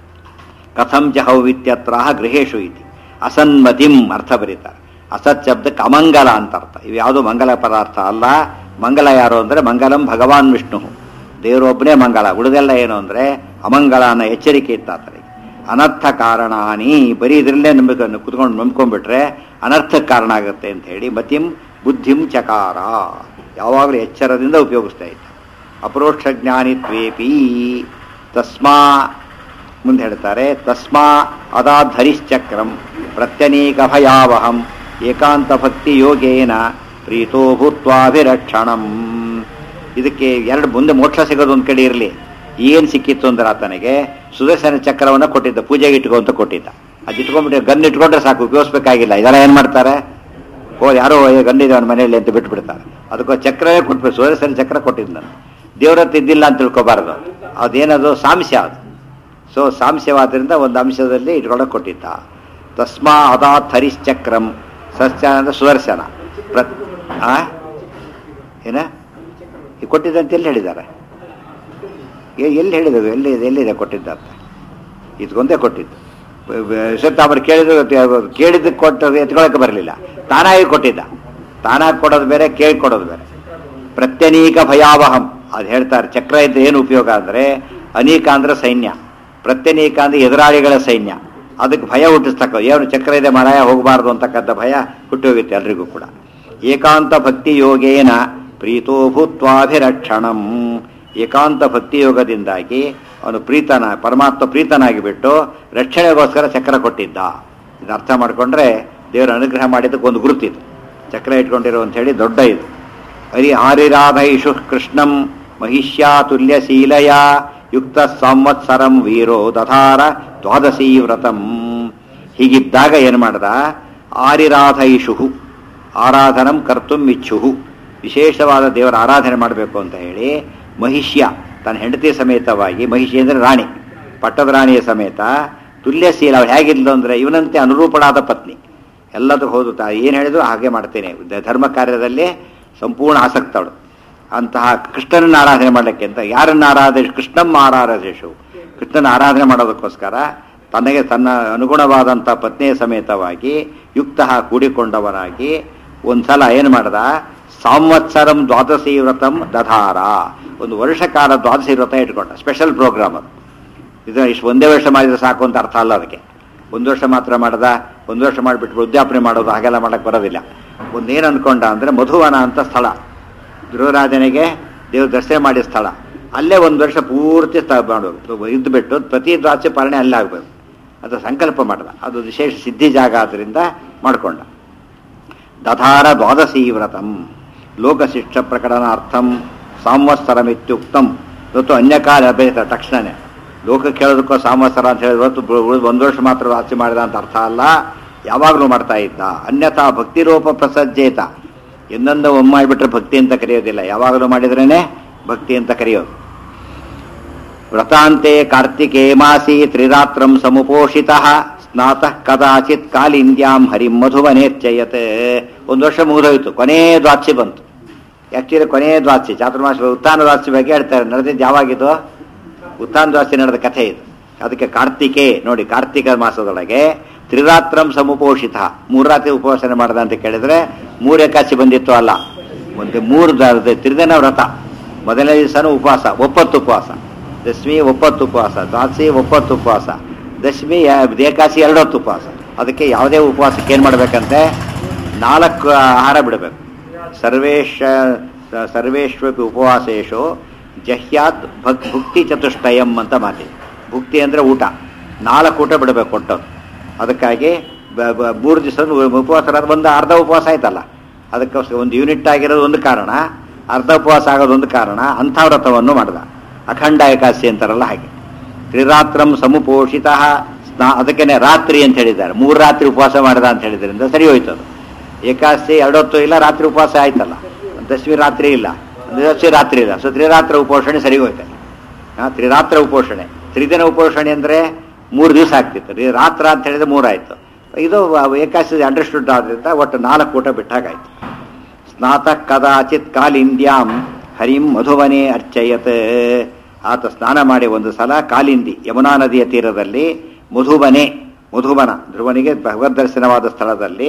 ಕಥಂ ಜಹೌ ಇತ್ಯತ್ರ ಗೃಹೇಶು ಇತಿ ಅಸನ್ಮತಿಂ ಅರ್ಥ ಬರೀತಾರೆ ಅಸತ್ ಶಬ್ದಕ್ಕೆ ಅಮಂಗಲ ಅಂತ ಅರ್ಥ ಇವು ಯಾವುದು ಮಂಗಲ ಪದಾರ್ಥ ಅಲ್ಲ ಮಂಗಲ ಯಾರು ಅಂದರೆ ಮಂಗಲಂ ಭಗವಾನ್ ವಿಷ್ಣು ದೇವರೊಬ್ಬನೇ ಮಂಗಳ ಉಳಿದೆಲ್ಲ ಏನು ಅಂದರೆ ಅಮಂಗಳ ಅನ್ನೋ ಎಚ್ಚರಿಕೆ ಇತ್ತು ಆತನಿಗೆ ಅನರ್ಥ ಕಾರಣಾನಿ ಬರೀ ಇದರಲ್ಲೇ ನಂಬಿಕೆ ಕುತ್ಕೊಂಡು ನಂಬ್ಕೊಂಡ್ಬಿಟ್ರೆ ಅನರ್ಥಕ್ಕೆ ಕಾರಣ ಆಗುತ್ತೆ ಅಂತ ಹೇಳಿ ಮತಿಂ ಬುದ್ಧಿಂ ಚಕಾರ ಯಾವಾಗಲೂ ಎಚ್ಚರದಿಂದ ಉಪಯೋಗಿಸ್ತಾ ಇದ್ದ ಅಪರೋಕ್ಷ ಜ್ಞಾನಿತ್ವೇಪಿ ತಸ್ಮಾ ಮುಂದೆ ಹೇಳ್ತಾರೆ ತಸ್ಮಾ ಅದಾಧರಿಶ್ಚಕ್ರಂ ಪ್ರತ್ಯನೀಕ ಭಯಾವಹಂ ಏಕಾಂತ ಭಕ್ತಿ ಯೋಗೇನ ಪ್ರೀತೋ ಭೂತ್ವಾಭಿರಕ್ಷಣಂ ಇದಕ್ಕೆ ಎರಡು ಮುಂದೆ ಮೋಕ್ಷ ಸಿಗೋದು ಒಂದು ಕಡೆ ಇರಲಿ ಏನು ಸಿಕ್ಕಿತ್ತು ಅಂದ್ರೆ ಆತನಿಗೆ ಸುದರ್ಶನ ಚಕ್ರವನ್ನು ಕೊಟ್ಟಿದ್ದ ಪೂಜೆಗೆ ಇಟ್ಕೊ ಅಂತ ಕೊಟ್ಟಿದ್ದ ಅದು ಇಟ್ಕೊಂಡ್ಬಿಟ್ಟು ಗನ್ ಇಟ್ಕೊಂಡ್ರೆ ಸಾಕು ಉಪಯೋಗಿಸ್ಬೇಕಾಗಿಲ್ಲ ಇದೆಲ್ಲ ಏನು ಮಾಡ್ತಾರೆ ಓ ಯಾರೋ ಗಂಡಿದೆ ಅವನ ಮನೆಯಲ್ಲಿ ಅಂತ ಬಿಟ್ಬಿಡ್ತಾರೆ ಅದಕ್ಕೆ ಚಕ್ರವೇ ಕೊಟ್ಬಿಟ್ಟು ಸುದರ್ಶನ ಚಕ್ರ ಕೊಟ್ಟಿದ್ದು ನಾನು ದೇವ್ರತ್ರ ಇದ್ದಿಲ್ಲ ಅಂತ ತಿಳ್ಕೊಬಾರ್ದು ಅದೇನದು ಸಾಂಸ್ಯ ಅದು ಸೊ ಸಾಂಸ್ಯವಾದ್ರಿಂದ ಒಂದು ಅಂಶದಲ್ಲಿ ಇಟ್ಕೊಳ್ಳೋಕೆ ಕೊಟ್ಟಿದ್ದ ತಸ್ಮಾ ಅದಾತ್ ಹರಿಶ್ಚಕ್ರಂ ಸಸ್ಯ ಅಂದ್ರೆ ಸುದರ್ಶನ ಪ್ರ ಆ? ಏನ ಈ ಕೊಟ್ಟಿದ್ದಂತ ಎಲ್ಲಿ ಹೇಳಿದ್ದಾರೆ ಎ- ಎಲ್ಲಿ ಹೇಳಿದ್ರು ಎಲ್ಲಿ ಎಲ್ಲಿದೆ ಕೊಟ್ಟಿದ್ದ ಅಂತ ಇದಕ್ಕೊಂದೇ ಕೊಟ್ಟಿದ್ದು ಸತ್ತ ಅವ್ರು ಕೇಳಿದ್ರು ಕೇಳಿದ್ದಕ್ಕೆ ಕೊಟ್ಟದ್ದು ಎತ್ಕೊಳ್ಳೋಕೆ ಬರಲಿಲ್ಲ ತಾನಾಗಿ ಕೊಟ್ಟಿದ್ದ ತಾನಾಗಿ ಕೊಡೋದು ಬೇರೆ ಕೇಳಿ ಕೊಡೋದು ಬೇರೆ ಪ್ರತ್ಯನೀಕ ಭಯಾವಹಂ ಅದು ಹೇಳ್ತಾರೆ ಚಕ್ರ ಇದ್ದ ಏನು ಉಪಯೋಗ ಅಂದರೆ ಅನೀಕ ಅಂದ್ರೆ ಸೈನ್ಯ ಪ್ರತ್ಯನೀಕ ಅಂದ್ರೆ ಎದುರಾಳಿಗಳ ಸೈನ್ಯ ಅದಕ್ಕೆ ಭಯ ಹುಟ್ಟಿಸ್ತಕ್ಕ ಏನು ಚಕ್ರ ಇದೆ ಮರಾಯ ಹೋಗಬಾರ್ದು ಅಂತಕ್ಕಂಥ ಭಯ ಹುಟ್ಟಿ ಹೋಗುತ್ತೆ ಎಲ್ರಿಗೂ ಕೂಡ ಏಕಾಂತ ಭಕ್ತಿ ಯೋಗೇನ ಪ್ರೀತೋ ಭೂತ್ವಾಭಿರಕ್ಷಣಂ ಏಕಾಂತ ಭಕ್ತಿ ಯೋಗದಿಂದಾಗಿ ಅವನು ಪ್ರೀತನ ಪರಮಾತ್ಮ ಪ್ರೀತನಾಗಿ ಬಿಟ್ಟು ರಕ್ಷಣೆಗೋಸ್ಕರ ಚಕ್ರ ಕೊಟ್ಟಿದ್ದ ಇದು ಅರ್ಥ ಮಾಡಿಕೊಂಡ್ರೆ ದೇವರ ಅನುಗ್ರಹ ಮಾಡಿದ್ದಕ್ಕೆ ಒಂದು ಗುರುತಿದು ಚಕ್ರ ಇಟ್ಕೊಂಡಿರೋ ಅಂತ ಹೇಳಿ ದೊಡ್ಡ ಇದು ಹರಿ ಆರಿರಾಧೈಷು ಕೃಷ್ಣಂ ಮಹಿಷ್ಯಾ ತುಲ್ಯಶೀಲಯ ಯುಕ್ತ ಸಂವತ್ಸರಂ ವೀರೋ ದಧಾರ ದ್ವಾದಶೀ ವ್ರತಂ ಹೀಗಿದ್ದಾಗ ಏನು ಮಾಡ್ದ ಆರಿರಾಧಯಿಷು ಆರಾಧನಂ ಕರ್ತುಂ ಇಚ್ಛುಹು ವಿಶೇಷವಾದ ದೇವರ ಆರಾಧನೆ ಮಾಡಬೇಕು ಅಂತ ಹೇಳಿ ಮಹಿಷ್ಯ ತನ್ನ ಹೆಂಡತಿ ಸಮೇತವಾಗಿ ಮಹಿಷಿ ಅಂದರೆ ರಾಣಿ ಪಟ್ಟದ ರಾಣಿಯ ಸಮೇತ ತುಲ್ಯಶೀಲ ಅವಳು ಹೇಗಿದ್ಲು ಅಂದರೆ ಇವನಂತೆ ಅನುರೂಪಳಾದ ಪತ್ನಿ ಎಲ್ಲದಕ್ಕೂ ಹೋದು ತಾ ಏನು ಹೇಳಿದ್ರು ಹಾಗೆ ಮಾಡ್ತೇನೆ ದ- ಧರ್ಮ ಕಾರ್ಯದಲ್ಲಿ ಸಂಪೂರ್ಣ ಆಸಕ್ತವಳು ಅಂತಹ ಕೃಷ್ಣನನ್ನು ಆರಾಧನೆ ಮಾಡಲಿಕ್ಕೆ ಅಂತ ಯಾರನ್ನು ಆರಾಧನೆ ಕೃಷ್ಣಮ್ಮ ಆರಾಧೇಶು ಕೃಷ್ಣನ ಆರಾಧನೆ ಮಾಡೋದಕ್ಕೋಸ್ಕರ ತನಗೆ ತನ್ನ ಅನುಗುಣವಾದಂಥ ಪತ್ನಿಯ ಸಮೇತವಾಗಿ ಯುಕ್ತ ಕೂಡಿಕೊಂಡವನಾಗಿ ಒಂದ್ಸಲ ಏನು ಮಾಡ್ದ ಸಂವತ್ಸರಂ ದ್ವಾದಶಿ ವ್ರತಂ ದಧಾರ ಒಂದು ವರ್ಷ ಕಾಲ ದ್ವಾದಶಿ ವ್ರತ ಇಟ್ಕೊಂಡ ಸ್ಪೆಷಲ್ ಪ್ರೋಗ್ರಾಮ್ ಅದು ಇದು ಇಷ್ಟು ಒಂದೇ ವರ್ಷ ಮಾಡಿದ್ರೆ ಸಾಕು ಅಂತ ಅರ್ಥ ಅಲ್ಲ ಅದಕ್ಕೆ ಒಂದು ವರ್ಷ ಮಾತ್ರ ಮಾಡ್ದ ಒಂದು ವರ್ಷ ಮಾಡಿಬಿಟ್ಟು ವೃದ್ಧಾಪನೆ ಮಾಡೋದು ಹಾಗೆಲ್ಲ ಮಾಡಕ್ಕೆ ಬರೋದಿಲ್ಲ ಒಂದೇನು ಅನ್ಕೊಂಡ ಅಂದರೆ ಮಧುವನ ಅಂತ ಸ್ಥಳ ಧ್ರುವರಾಜನಿಗೆ ದೇವ್ರ ದರ್ಶನ ಮಾಡಿದ ಸ್ಥಳ ಅಲ್ಲೇ ಒಂದು ವರ್ಷ ಪೂರ್ತಿ ಸ್ಥಳ ಮಾಡೋದು ಇದ್ದು ಬಿಟ್ಟು ಪ್ರತಿ ದ್ವಾದಶಿ ಪಾಲನೆ ಅಲ್ಲೇ ಆಗಬೇಕು ಅದು ಸಂಕಲ್ಪ ಮಾಡ್ದ ಅದು ವಿಶೇಷ ಸಿದ್ಧಿ ಜಾಗ ಆದ್ದರಿಂದ ಮಾಡಿಕೊಂಡ ದಧಾರ ದ್ವಾದಶಿ ವ್ರತಂ ಲೋಕಶಿಕ್ಷ ಪ್ರಕಟನಾರ್ಥಂ ಸಂವತ್ಸರಮಿತ್ಯುಕ್ತಂ ಇವತ್ತು ಅನ್ಯಕಾಲ ಅಭ್ಯತ ತಕ್ಷಣನೇ ಲೋಕಕ್ಕೆ ಹೇಳೋದಕ್ಕೋ ಸಂವತ್ಸರ ಅಂತ ಹೇಳಿದ್ರೆ ಇವತ್ತು ಬ- ಉಳಿದ ಒಂದು ವರ್ಷ ಮಾತ್ರ ಆಚೆ ಮಾಡಿದ ಅಂತ ಅರ್ಥ ಅಲ್ಲ ಯಾವಾಗಲೂ ಮಾಡ್ತಾ ಇದ್ದ ಅನ್ಯಥಾ ಭಕ್ತಿರೂಪ ಪ್ರಸಜ್ಜೇತ ಎಂದೊಂದು ಒಮ್ಮಾಡ್ಬಿಟ್ರೆ ಭಕ್ತಿ ಅಂತ ಕರೆಯೋದಿಲ್ಲ ಯಾವಾಗಲೂ ಮಾಡಿದ್ರೇನೆ ಭಕ್ತಿ ಅಂತ ಕರೆಯೋದು ವ್ರತಾಂತೆ ಕಾರ್ತಿಕೇ ಮಾಸಿ ತ್ರಿರಾತ್ರಂ ಸಮುಪೋಷಿತ ಸ್ನಾತಃ ಕದಾಚಿತ್ ಕಾಲಿಂದ್ಯಾಂ ಹರಿಂ ಮಧುವನೇರ್ಚಯತ್ ಒಂದು ವರ್ಷ ಮುಗಿದೋಯ್ತು ಕೊನೇ ದ್ವಾಕ್ಷಿ ಬಂತು ಆಕ್ಚುಲಿ ಕೊನೇ ದ್ವಾಕ್ಷಿ ಚಾತುರ್ಮಾಸ ಉತ್ಥಾನ ದ್ವಾಕ್ಷಿ ಬಗ್ಗೆ ಹೇಳ್ತಾರೆ ನಡೆದಿದ್ದು ಯಾವಾಗಿದು ಉತ್ಥಾನ ದ್ವಾಕ್ಷಿ ನಡೆದ ಕಥೆ ಇದು ಅದಕ್ಕೆ ಕಾರ್ತಿಕೆ ನೋಡಿ ಕಾರ್ತಿಕ ಮಾಸದೊಳಗೆ ತ್ರಿರಾತ್ರಂ ಸಮುಪೋಷಿತ ಮೂರು ರಾತ್ರಿ ಉಪವಾಸನೆ ಮಾಡ್ದ ಅಂತ ಕೇಳಿದ್ರೆ ಮೂರು ಏಕಾಸಿ ಬಂದಿತ್ತು ಅಲ್ಲ ಒಂದು ಮೂರು ದ- ತ್ರಿದಿನ ವ್ರತ ಮೊದಲನೇ ದಿವಸನೂ ಉಪವಾಸ ಒಪ್ಪತ್ತು ಉಪವಾಸ ದಶಮಿ ಒಪ್ಪತ್ತು ಉಪವಾಸ ದ್ವಾದಶಿ ಒಪ್ಪತ್ತು ಉಪವಾಸ ದಶಮಿ ಯಾ- ಏಕಾಸಿ ಎರಡೊತ್ತು ಉಪವಾಸ ಅದಕ್ಕೆ ಯಾವುದೇ ಉಪವಾಸಕ್ಕೆ ಏನು ಮಾಡ್ಬೇಕಂತೆ ನಾಲ್ಕು ಆಹಾರ ಬಿಡಬೇಕು ಸರ್ವೇಶ ಸರ್ವೇಶ್ವಪಿ ಉಪವಾಸೇಶು ಜಹ್ಯಾತ್ ಭಕ್ ಭುಕ್ತಿ ಚತುಷ್ಟಯಂ ಅಂತ ಮಾತಿ ಭುಕ್ತಿ ಅಂದರೆ ಊಟ ನಾಲ್ಕು ಊಟ ಬಿಡಬೇಕು ಕೊಟ್ಟದ್ದು ಅದಕ್ಕಾಗಿ ಬ- ಬ- ಮೂರು ದಿವಸ ಉಪವಾಸ ಇರೋದು ಒಂದು ಅರ್ಧ ಉಪವಾಸ ಆಯ್ತಲ್ಲ ಅದಕ್ಕೋಸ್ಕರ ಒಂದು ಯೂನಿಟ್ ಆಗಿರೋದು ಒಂದು ಕಾರಣ ಅರ್ಧ ಉಪವಾಸ ಆಗೋದು ಒಂದು ಕಾರಣ ಅಂಥ ವ್ರತವನ್ನು ಮಾಡಿದ ಅಖಂಡ ಏಕಾದಶಿ ಅಂತಾರಲ್ಲ ಹಾಗೆ ತ್ರಿರಾತ್ರಂ ಸಮುಪೋಷಿತ ಸ್ನಾ ಅದಕ್ಕೇನೆ ರಾತ್ರಿ ಅಂತ ಹೇಳಿದ್ದಾರೆ ಮೂರು ರಾತ್ರಿ ಉಪವಾಸ ಮಾಡಿದ ಅಂತ ಹೇಳಿದ್ರಿಂದ ಸರಿ ಹೋಯ್ತು ಅದು ಏಕಾದಶಿ ಎರಡೊತ್ತು ಇಲ್ಲ ರಾತ್ರಿ ಉಪವಾಸ ಆಯ್ತಲ್ಲ ದಶಮಿ ರಾತ್ರಿ ಇಲ್ಲ ದಶಮಿ ರಾತ್ರಿ ಇಲ್ಲ ಸೊ ತ್ರಿರಾತ್ರ ಉಪೋಷಣೆ ಸರಿ ಹೋಯ್ತು ಆ, ತ್ರಿರಾತ್ರ ಉಪೋಷಣೆ ತ್ರಿದಿನ ಉಪೋಷಣೆ ಅಂದರೆ ಮೂರು ದಿವಸ ಆಗ್ತಿತ್ತು ರಿ- ರಾತ್ರ ಅಂತ ಹೇಳಿದ್ರೆ ಮೂರಾಯ್ತು ಇದು ಏಕಾದಶಿ ಅಂಡರ್ಸ್ಟುಡ್ ಆದ್ರಿಂದ ಒಟ್ಟು ನಾಲ್ಕು ಊಟ ಬಿಟ್ಟಾಗಾಯ್ತು ಸ್ನಾತಃ ಕದಾಚಿತ್ ಕಾಲಿಂದ್ಯಾಂ ಹರಿಂ ಮಧುವನೆ ಅರ್ಚಯತ್ ಆತ ಸ್ನಾನ ಮಾಡಿ ಒಂದು ಸಲ ಕಾಲಿಂದಿ ಯಮುನಾ ನದಿಯ ತೀರದಲ್ಲಿ ಮಧುವನೆ ಮಧುವನ ಧ್ರುವನಿಗೆ ಭಗವದ್ ದರ್ಶನವಾದ ಸ್ಥಳದಲ್ಲಿ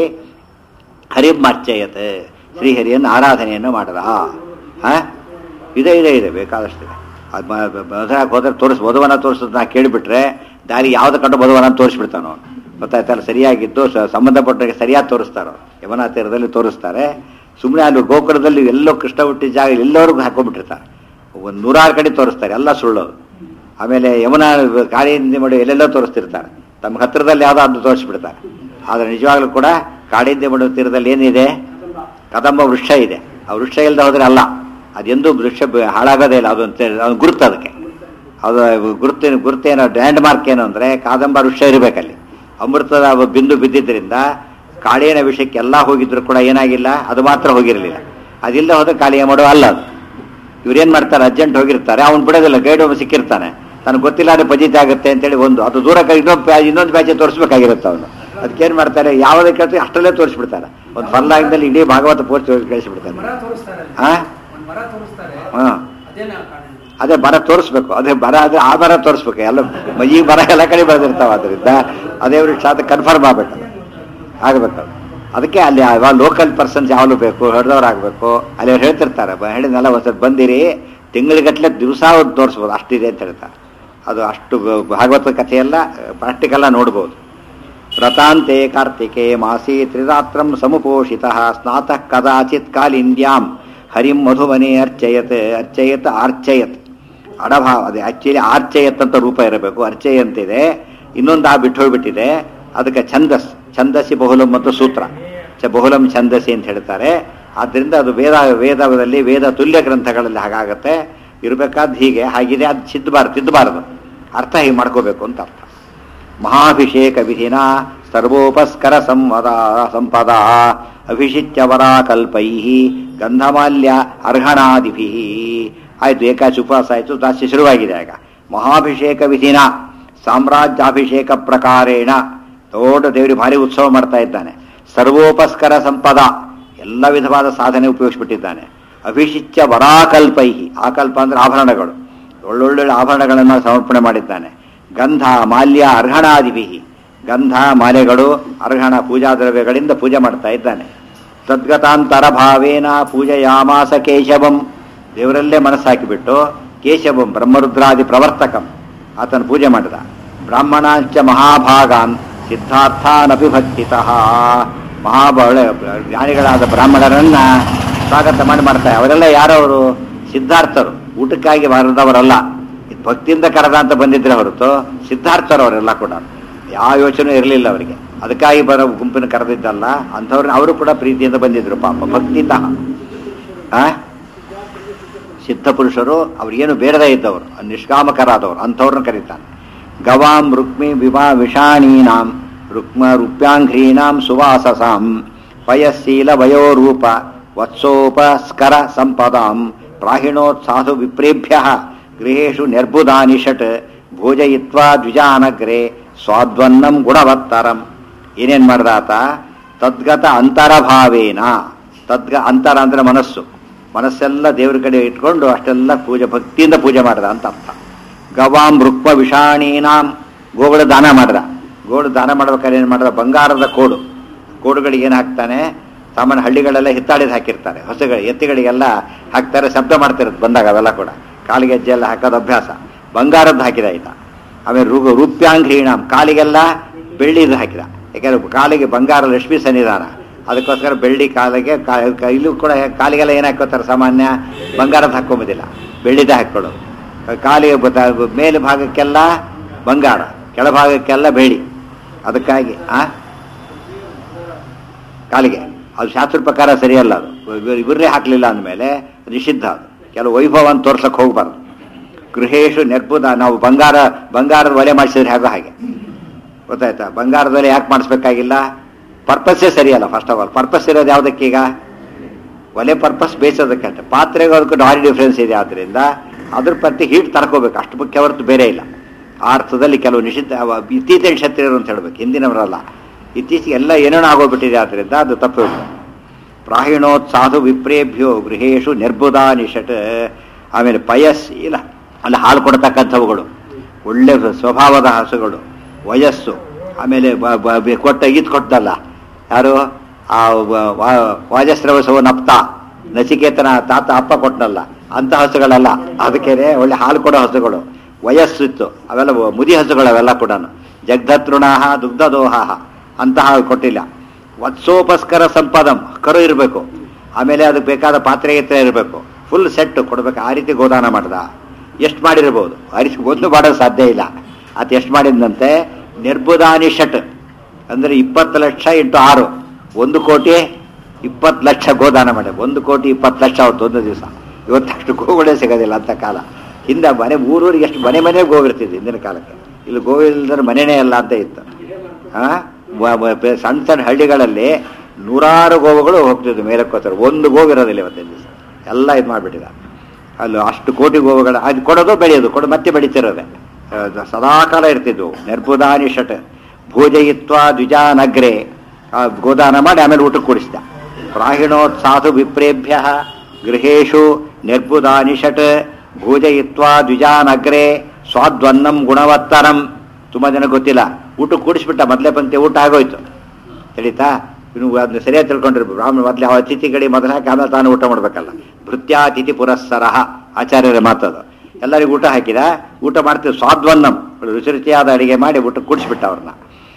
ಹರಿಂ ಅರ್ಚಯತ್ ಶ್ರೀಹರಿಯನ್ನು ಆರಾಧನೆಯನ್ನು ಮಾಡದ ಹಾ ಇದೆ ಇದೆ ಇದೆ ಬೇಕಾದಷ್ಟಿದೆ ಅದು ಮಧುರಾಕ್ ಹೋದ್ರೆ ತೋರಿಸ್ ಮಧುವನ ತೋರಿಸೋದು ನಾ ಕೇಳಿಬಿಟ್ರೆ ದಾರಿ ಯಾವ್ದು ಕಂಡು ಮಧುವನ ತೋರಿಸ್ಬಿಡ್ತಾನೋ ಗೊತ್ತಾಯ್ತಲ್ಲ ಸರಿಯಾಗಿದ್ದು ಸ- ಸಂಬಂಧಪಟ್ಟವರಿಗೆ ಸರಿಯಾಗಿ ತೋರಿಸ್ತಾರೋ ಯಮುನಾ ತೀರದಲ್ಲಿ ತೋರಿಸ್ತಾರೆ ಸುಮ್ಮನೆ ಅಲ್ಲಿ ಗೋಕುಲದಲ್ಲಿ ಎಲ್ಲೋ ಕೃಷ್ಣ ಹುಟ್ಟಿದ ಜಾಗ ಎಲ್ಲರಿಗೂ ಹಾಕೊಂಡ್ಬಿಟ್ಟಿರ್ತಾರೆ ಒಂದು ನೂರಾರು ಕಡೆ ತೋರಿಸ್ತಾರೆ ಎಲ್ಲ ಸುಳ್ಳು ಆಮೇಲೆ ಯಮುನಾ ಕಾಳಿಂದಿ ಮಾಡಿ ಎಲ್ಲೆಲ್ಲೋ ತೋರಿಸ್ತಿರ್ತಾರೆ ತಮ್ಮ ಹತ್ತಿರದಲ್ಲಿ ಯಾವುದೋ ಅದು ತೋರಿಸ್ಬಿಡ್ತಾರೆ ಆದರೆ ನಿಜವಾಗ್ಲೂ ಕೂಡ ಕಾಳಿಂದಿ ಮಾಡೋ ತೀರದಲ್ಲಿ ಏನಿದೆ ಕದಂಬ ವೃಕ್ಷ ಇದೆ ಆ ವೃಕ್ಷ ಇಲ್ಲದೆ ಹೋದ್ರೆ ಅಲ್ಲ ಅದೆಂದೂ ವೃಕ್ಷ ಬ- ಹಾಳಾಗೋದೇ ಇಲ್ಲ ಅದು ಅಂತ ಅದು ಗುರುತು ಅದಕ್ಕೆ ಅದು ಗುರುತಿನ ಗುರುತೇನೋ ಲ್ಯಾಂಡ್ ಮಾರ್ಕ್ ಏನು ಅಂದರೆ ಕಾದಂಬ ವೃಕ್ಷ ಇರಬೇಕಲ್ಲಿ ಅಮೃತದ ಬಿಂದು ಬಿದ್ದಿದ್ದರಿಂದ ಕಾಳಿಯನ ವಿಷಯಕ್ಕೆ ಎಲ್ಲ ಹೋಗಿದ್ರು ಕೂಡ ಏನಾಗಿಲ್ಲ ಅದು ಮಾತ್ರ ಹೋಗಿರಲಿಲ್ಲ ಅದಿಲ್ಲದೆ ಹೋದ್ರೆ ಕಾಳಿಯ ಮಾಡೋ ಅಲ್ಲ ಅದು ಇವ್ರೇನ್ ಮಾಡ್ತಾರೆ ಅರ್ಜೆಂಟ್ ಹೋಗಿರ್ತಾರೆ ಅವ್ನು ಬಿಡೋದಿಲ್ಲ ಗೈಡ್ ಒಬ್ಬ ಸಿಕ್ಕಿರ್ತಾನೆ ತನಗೆ ಗೊತ್ತಿಲ್ಲ ಅದು ಪಜಿತ ಆಗುತ್ತೆ ಅಂತೇಳಿ ಒಂದು ಅದು ದೂರ ಕ- ಇನ್ನೊಂದು ಪ್ಯಾ- ಇನ್ನೊಂದು ಬ್ಯಾಚ್ ತೋರಿಸ್ಬೇಕಾಗಿರುತ್ತೆ ಅವನು ಅದಕ್ಕೇನ್ ಮಾಡ್ತಾರೆ ಯಾವುದೇ ಕೇಳ್ತೀವಿ ಅಷ್ಟರಲ್ಲೇ ತೋರಿಸ್ಬಿಡ್ತಾರೆ ಒಂದು ಫಲ್ಲಾಗದಲ್ಲಿ ಇಡೀ ಭಾಗವತ ಪೋಸ್ಟ್ ಕಳಿಸ್ಬಿಡ್ತಾರೆ ಮರ ತೋರಿಸ್ತಾರೆ ಅಲ್ಲಿ. ಹಾ ಒಂದ್ ಮರ ತೋರಿಸ್ತಾರೆ ಹಾ ಅದೇನ ಕಾಣೋದು ಅದೇ ಮರ ತೋರಿಸ್ಬೇಕು ಅದೇ ಮರ ಆದ್ರೆ ಆ ಮರ ತೋರಿಸ್ಬೇಕು ಎಲ್ಲ ಈ ಮರ ಎಲ್ಲ ಕಡೆ ಬೆಳೆದಿರ್ತಾವ ಅದರಿಂದ ಅದೇ ವೃಕ್ಷ ಅದು ಕನ್ಫರ್ಮ್ ಆಗ್ಬೇಕು ಆಗ್ಬೇಕು ಅದು. ಅದಕ್ಕೆ ಅಲ್ಲಿ ಲೋಕಲ್ ಪರ್ಸನ್ಸ್ ಯಾವಾಗಲೂ ಬೇಕು ಹಿಡ್ದವ್ರು ಆಗಬೇಕು ಅಲ್ಲಿ ಅವ್ರು ಹೇಳ್ತಿರ್ತಾರೆ ಬ- ಹೇಳಿದ್ನಲ್ಲ ಒಂದ್ಸತಿ ಬಂದಿರಿ ತಿಂಗಳಿಗಟ್ಟಲೆ ದಿವಸ ಅವ್ರು ತೋರಿಸ್ಬೋದು ಅಷ್ಟಿದೆ ಅಂತ ಹೇಳ್ತಾರೆ ಅದು ಅಷ್ಟು ಭಾಗವತ ಕಥೆಯೆಲ್ಲ ಪ್ರಾಕ್ಟಿಕಲ್ಲ ನೋಡ್ಬೋದು ವ್ರತಾಂತೆ ಕಾರ್ತಿಕೆ ಮಾಸಿ ತ್ರಿರಾತ್ರಂ ಸಮುಪೋಷಿತ ಸ್ನಾತಃ ಕದಾಚಿತ್ ಕಾಲಿಂದ್ಯಾಂ ಹರಿಂ ಮಧುವನೆ ಅರ್ಚಯತ್ ಅರ್ಚಯತ್ ಆರ್ಚಯತ್ ಅಡಭಾವ ಅದೇ ಆಕ್ಚುಲಿ ಆರ್ಚಯತ್ ಅಂತ ರೂಪ ಇರಬೇಕು ಅರ್ಚಯ ಅಂತಿದೆ ಇನ್ನೊಂದು ಆ ಬಿಟ್ಟು ಹೋಗ್ಬಿಟ್ಟಿದೆ ಅದಕ್ಕೆ ಛಂದಸ್ ಛಂದಸ್ಸಿ ಬಹುಲಂ ಮತ್ತು ಸೂತ್ರ ಚ ಬಹುಲಂ ಛಂದಸ್ಸಿ ಅಂತ ಹೇಳ್ತಾರೆ ಆದ್ದರಿಂದ ಅದು ವೇದ ವೇದದಲ್ಲಿ ವೇದ ತುಲ್ಯ ಗ್ರಂಥಗಳಲ್ಲಿ ಹಾಗಾಗತ್ತೆ ಇರಬೇಕಾದ್ ಹೀಗೆ ಹಾಗಿದೆ ಅದು ಚಿದ್ದಬಾರ್ದು ತಿದ್ದಬಾರದು ಅರ್ಥ ಹೀಗೆ ಮಾಡ್ಕೋಬೇಕು ಅಂತ ಅರ್ಥ ಮಹಾಭಿಷೇಕ ವಿಧಿನ ಸರ್ವೋಪಸ್ಕರ ಸಂವದ ಸಂಪದ ಅಭಿಷಿಚ್ಯ ವರಾಕಲ್ಪೈ ಗಂಧಮಾಲ್ಯ ಅರ್ಹಣಾದಿಭಿ ಆಯ್ತು ಏಕಾಶಿ ಉಪವಾಸ ಆಯ್ತು ದಾಸ್ಯ ಶುರುವಾಗಿದೆ ಆಗ ಮಹಾಭಿಷೇಕ ವಿಧಿನ ಸಾಮ್ರಾಜ್ಯಾಭಿಷೇಕ ಪ್ರಕಾರೇಣ ದೊಡ್ಡ ದೇವರಿಗೆ ಭಾರಿ ಉತ್ಸವ ಮಾಡ್ತಾ ಇದ್ದಾನೆ ಸರ್ವೋಪಸ್ಕರ ಸಂಪದ ಎಲ್ಲ ವಿಧವಾದ ಸಾಧನೆ ಉಪಯೋಗಿಸ್ಬಿಟ್ಟಿದ್ದಾನೆ ಅಭಿಷಿಚ್ಯ ವರಾಕಲ್ಪೈ ಆಕಲ್ಪ ಅಂದ್ರೆ ಆಭರಣಗಳು ಒಳ್ಳೊಳ್ಳೆ ಆಭರಣಗಳನ್ನು ಸಮರ್ಪಣೆ ಮಾಡಿದ್ದಾನೆ ಗಂಧ ಮಾಲ್ಯ ಅರ್ಹಣಾದಿಭಿ ಗಂಧ ಮಾಲೆಗಳು ಅರ್ಹಣ ಪೂಜಾ ದ್ರವ್ಯಗಳಿಂದ ಪೂಜೆ ಮಾಡ್ತಾ ಇದ್ದಾನೆ ತದ್ಗತಾಂತರ ಭಾವೇನ ಪೂಜೆಯಾಮಾಸ ಕೇಶವಂ ದೇವರಲ್ಲೇ ಮನಸ್ಸಾಕಿಬಿಟ್ಟು ಕೇಶವಂ ಬ್ರಹ್ಮರುದ್ರಾದಿ ಪ್ರವರ್ತಕಂ ಆತನ ಪೂಜೆ ಮಾಡಿದ ಬ್ರಾಹ್ಮಣಾಂಚ ಮಹಾಭಾಗಾನ್ ಸಿದ್ಧಾರ್ಥಾನಪಿ ಭಕ್ತಿತಃ ಮಹಾಬಳ ಜ್ಞಾನಿಗಳಾದ ಬ್ರಾಹ್ಮಣರನ್ನ ಸ್ವಾಗತ ಮಾಡಿ ಮಾಡ್ತಾರೆ ಅವರೆಲ್ಲ ಯಾರವರು ಸಿದ್ಧಾರ್ಥರು ಊಟಕ್ಕಾಗಿ ಬರೆದವರಲ್ಲ ಇದು ಭಕ್ತಿಯಿಂದ ಕರೆದ ಅಂತ ಬಂದಿದ್ರೆ ಹೊರತು ಸಿದ್ಧಾರ್ಥರು ಅವರೆಲ್ಲ ಕೂಡ ಯಾವ ಯೋಚನೆ ಇರಲಿಲ್ಲ ಅವರಿಗೆ ಅದಕ್ಕಾಗಿ ಬರೋ ಗುಂಪಿನ ಕರೆದಿದ್ದಲ್ಲ ಅಂಥವ್ರನ್ನ ಅವರು ಕೂಡ ಪ್ರೀತಿಯಿಂದ ಬಂದಿದ್ರು ಪಾಪ ಭಕ್ತಿತಃ ಆ ಸಿದ್ಧ ಪುರುಷರು ಅವ್ರಿಗೇನು ಬೇಡದೇ ಇದ್ದವರು ನಿಷ್ಕಾಮಕರಾದವರು ಅಂಥವ್ರನ್ನ ಕರೀತಾನೆ ಗವಾಂ ರುಕ್ಮಿ ವಿವಾ ವಿಷಾಣೀನಾಂ ರುಕ್ಮ ರೂಪ್ಯಾಂಘ್ರೀನಾಂ ಸುವಾಸಸಾಂ ಪಯಶೀಲ ವಯೋರೂಪ ವತ್ಸೋಪಸ್ಕರ ಸಂಪದಾಂ ಪ್ರಾಹಿಣೋತ್ಸಾಧು ವಿಪ್ರೇಭ್ಯ ಗೃಹೇಶು ನಿರ್ಬುಧಾನಿ ಷಟ್ ಭೋಜಯಿತ್ವಾ ದ್ವಿಜಾನಗ್ರೆ ಸ್ವಾದ್ವನ್ನಂ ಗುಣವತ್ತರಂ ಏನೇನ್ ಮಾಡ್ದಾತ ತದ್ಗತ ಅಂತರಭಾವೇನ ತದ್ಗ ಅಂತರ ಅಂದ್ರೆ ಮನಸ್ಸು ಮನಸ್ಸೆಲ್ಲ ದೇವ್ರ ಕಡೆ ಇಟ್ಕೊಂಡು ಅಷ್ಟೆಲ್ಲ ಪೂಜೆ ಭಕ್ತಿಯಿಂದ ಪೂಜೆ ಮಾಡ್ದ ಅಂತ ಅರ್ಥ ಗವಾಂ ರುಕ್ಮ ವಿಷಾಣೀನಾಂ ಗೋಗಳು ದಾನ ಮಾಡ್ದ ಗೋಳು ದಾನ ಮಾಡ್ಬೇಕಾದ್ರೆ ಏನು ಮಾಡ್ದ ಬಂಗಾರದ ಕೋಡು ಕೋಡುಗಳಿಗೆ ಏನು ಹಾಕ್ತಾನೆ ಸಾಮಾನ್ಯ ಹಳ್ಳಿಗಳೆಲ್ಲ ಹಿತ್ತಾಳಿದ ಹಾಕಿರ್ತಾರೆ ಹೊಸಗಳು ಎತ್ತಿಗಳಿಗೆಲ್ಲ ಹಾಕ್ತಾರೆ ಶಬ್ದ ಮಾಡ್ತಿರುತ್ತೆ ಬಂದಾಗ ಅವೆಲ್ಲ ಕೂಡ ಕಾಲಿಗೆ ಹೆಜ್ಜೆ ಎಲ್ಲ ಹಾಕೋದು ಅಭ್ಯಾಸ ಬಂಗಾರದ್ದು ಹಾಕಿದ ಆಯ್ತಾ ಆಮೇಲೆ ರೂ ರೂಪ್ಯಾಂಘ್ರೀಣಾಂ ಕಾಲಿಗೆಲ್ಲ ಬೆಳ್ಳಿದು ಹಾಕಿದ ಯಾಕಂದ್ರೆ ಕಾಲಿಗೆ ಬಂಗಾರ ಲಕ್ಷ್ಮೀ ಸನ್ನಿಧಾನ ಅದಕ್ಕೋಸ್ಕರ ಬೆಳ್ಳಿ ಕಾಲಿಗೆ ಕಾ- ಕ- ಇಲ್ಲೂ ಕೂಡ ಕಾಲಿಗೆಲ್ಲ ಏನು ಹಾಕೋತಾರೆ ಸಾಮಾನ್ಯ ಬಂಗಾರದ ಹಾಕೊಂಬೋದಿಲ್ಲ ಬೆಳ್ಳಿದೇ ಹಾಕ್ಕೊಳ್ಳೋದು ಕಾಲಿಗೆ ಬತ್ತ- ಮೇಲೆ ಭಾಗಕ್ಕೆಲ್ಲ ಬಂಗಾರ ಕೆಳಭಾಗಕ್ಕೆಲ್ಲ ಬೆಳ್ಳಿ ಅದಕ್ಕಾಗಿ ಆ ಕಾಲಿಗೆ ಅದು ಶಾಸ್ತ್ರ ಪ್ರಕಾರ ಸರಿಯಲ್ಲ ಅದು ಇವ್ರು- ಇವ್ರನ್ನೇ ಹಾಕಲಿಲ್ಲ ಅಂದಮೇಲೆ ನಿಷಿದ್ಧ ಅದು ಕೆಲವು ವೈಭವ ಅಂತ ತೋರ್ಸಕ್ಕೆ ಹೋಗ್ಬಾರ್ದು ಗೃಹೇಶು ನಿರ್ಬುಧ ನಾವು ಬಂಗಾರ ಬಂಗಾರದ ಒಲೆ ಮಾಡಿಸಿದ್ರೆ ಹೇಗೋ ಹಾಗೆ ಗೊತ್ತಾಯ್ತಾ ಬಂಗಾರದ ಒಲೆ ಯಾಕೆ ಮಾಡಿಸ್ಬೇಕಾಗಿಲ್ಲ ಪರ್ಪಸ್ಸೇ ಸರಿಯಲ್ಲ ಫಸ್ಟ್ ಆಫ್ ಆಲ್ ಪರ್ಪಸ್ ಇರೋದು ಯಾವುದಕ್ಕೀಗ ಒಲೆ ಪರ್ಪಸ್ ಬೇಯಿಸೋದಕ್ಕೆ ಅಂತ ಪಾತ್ರೆಗೆ ಅದಕ್ಕೂ ಭಾರಿ ಡಿಫ್ರೆನ್ಸ್ ಇದೆ ಆದ್ದರಿಂದ ಅದ್ರ ಪ್ರತಿ ಹೀಟ್ ತರ್ಕೋಬೇಕು ಅಷ್ಟು ಮುಖ್ಯ ಹೊರತು ಬೇರೆ ಇಲ್ಲ ಆ ಅರ್ಥದಲ್ಲಿ ಕೆಲವು ನಿಷಿದ್ಧ ಅವ- ಇತ್ತೀಚಿನ ಕ್ಷತ್ರಿಯರು ಅಂತ ಹೇಳ್ಬೇಕು ಹಿಂದಿನವರಲ್ಲ ಇತ್ತೀಚೆಗೆ ಎಲ್ಲ ಏನೇನೋ ಆಗೋಗ್ಬಿಟ್ಟಿದೆ ಆದ್ದರಿಂದ ಅದು ತಪ್ಪು ಪ್ರಾಹಿಣೋತ್ಸಾಧು ವಿಪ್ರೇಭ್ಯೋ ಗೃಹೇಶು ನಿರ್ಬುಧ ನಿಷಟ್ ಆಮೇಲೆ ಪಯಸ್ ಇಲ್ಲ ಅಲ್ಲಿ ಹಾಲು ಕೊಡ್ತಕ್ಕಂಥವುಗಳು ಒಳ್ಳೆ ಸ್ವಭಾವದ ಹಸುಗಳು ವಯಸ್ಸು ಆಮೇಲೆ ಬ- ಬ- ಬ- ಕೊಟ್ಟ ಈದ್ ಕೊಟ್ಟಲ್ಲ ಯಾರು ಆ ವ- ವಾ- ವಾಜಸ್ರವಸವ ನಪ್ತ ನಚಿಕೇತನ ತಾತ ಅಪ್ಪ ಕೊಟ್ಟನಲ್ಲ ಅಂತ ಹಸುಗಳಲ್ಲ ಅದಕ್ಕೇನೆ ಒಳ್ಳೆ ಹಾಲು ಕೊಡೋ ಹಸುಗಳು ವಯಸ್ಸಿತ್ತು ಅವೆಲ್ಲ ವ- ಮುದಿ ಹಸುಗಳು ಅವೆಲ್ಲ ಕೂಡ ಜಗ್ಧತೃಣಾಹ ದುಗ್ಧದೋಹಾಹ ಅಂತಹ ಕೊಟ್ಟಿಲ್ಲ ವತ್ಸೋಪಸ್ಕರ ಸಂಪಾದಂ ಕರು ಇರಬೇಕು ಆಮೇಲೆ ಅದಕ್ಕೆ ಬೇಕಾದ ಪಾತ್ರೆ ಗಿತ್ರೆ ಇರಬೇಕು ಫುಲ್ ಸೆಟ್ ಕೊಡ್ಬೇಕು ಆ ರೀತಿ ಗೋದಾನ ಮಾಡ್ದ ಎಷ್ಟು ಮಾಡಿರ್ಬೋದು ಆ ರೀತಿ ಒಂದು ಮಾಡೋದು ಸಾಧ್ಯ ಇಲ್ಲ ಅದು ಎಷ್ಟು ಮಾಡಿದಂತೆ ನಿರ್ಬುಧಾನಿ ಷಟ್ ಅಂದ್ರೆ ಇಪ್ಪತ್ತು ಲಕ್ಷ ಇಂಟು ಆರು ಒಂದು ಕೋಟಿ ಇಪ್ಪತ್ತು ಲಕ್ಷ ಗೋದಾನ ಮಾಡಿ ಒಂದು ಕೋಟಿ ಇಪ್ಪತ್ತು ಲಕ್ಷ ಅವತ್ತು ಒಂದು ದಿವಸ ಇವತ್ತಷ್ಟು ಗೋಗಳೇ ಸಿಗೋದಿಲ್ಲ ಅಂತ ಕಾಲ ಹಿಂದೆ ಮನೆ ಊರೂರಿಗೆ ಎಷ್ಟು ಮನೆ ಮನೆ ಗೋವಿರ್ತಿದ್ದೆ ಹಿಂದಿನ ಕಾಲಕ್ಕೆ ಇಲ್ಲಿ ಗೋವಿಲ್ದ್ರೆ ಮನೆನೇ ಅಲ್ಲ ಅಂತ ಇತ್ತು ಆ? ವ- ವ- ಬೆ- ಸಣ್ಣ ಸಣ್ಣ ಹಳ್ಳಿಗಳಲ್ಲಿ ನೂರಾರು ಗೋವುಗಳು ಹೋಗ್ತಿದ್ವು ಮೇಲಕ್ಕೋತಾರೆ ಒಂದು ಗೋವಿರೋದಿಲ್ಲ ಇವತ್ತಿನ ದಿವಸ ಎಲ್ಲ ಇದು ಮಾಡಿಬಿಟ್ಟಿದ ಅಲ್ಲಿ ಅಷ್ಟು ಕೋಟಿ ಗೋವುಗಳ ಅದು ಕೊಡೋದು ಬೆಳೆಯೋದು ಕೊಡು ಮತ್ತೆ ಬೆಳೀತಿರೋದೆ ಅದು ಸದಾಕಾಲ ಇರ್ತಿದ್ವು ನಿರ್ಬುಧಾನಿ ಷಟ್ ಭೋಜಯಿತ್ವ ದ್ವಿಜಾನಗ್ರೆ ಆ ಗೋದಾನ ಮಾಡಿ ಆಮೇಲೆ ಊಟಕ್ಕೆ ಕೂಡಿಸಿದ ಪ್ರಾಹಿಣೋತ್ಸಾಧು ವಿಪ್ರೇಭ್ಯ ಗೃಹೇಶು ನಿರ್ಬುಧಾನಿ ಷಟ್ ಭೋಜಯಿತ್ವ ದ್ವಿಜಾನಗ್ರೆ ಸ್ವಾದ್ವನ್ನಂ ಗುಣವತ್ತರಂ ತುಂಬ ಜನ ಗೊತ್ತಿಲ್ಲ ಊಟಕ್ಕೆ ಕೂಡಿಸ್ಬಿಟ್ಟ ಮೊದಲೇ ಪಂಕ್ತಿ ಊಟ ಆಗೋಯ್ತು ತಿಳಿತಾ ಇನ್ನು ಅದನ್ನ ಸರಿಯಾಗಿ ತಿಳ್ಕೊಂಡಿರ್ಬೇಕು ಬ್ರಾಹ್ಮಣ ಮೊದಲೇ ಆ ಅತಿಥಿಗಳಿಗೆ ಮೊದಲು ಹಾಕಿ ಆಮೇಲೆ ತಾನು ಊಟ ಮಾಡ್ಬೇಕಲ್ಲ ಭೃತ್ಯಾತಿಥಿ ಪುರಸ್ಸರ ಆಚಾರ್ಯರ ಮಾತದು ಎಲ್ಲರಿಗೂ ಊಟ ಹಾಕಿದ ಊಟ ಮಾಡ್ತೀವಿ ಸ್ವಾದ್ವನ್ನಂ ರುಚಿ ರುಚಿಯಾದ ಅಡಿಗೆ ಮಾಡಿ ಊಟ ಕೂಡಿಸ್ಬಿಟ್ಟ ಅವ್ರನ್ನ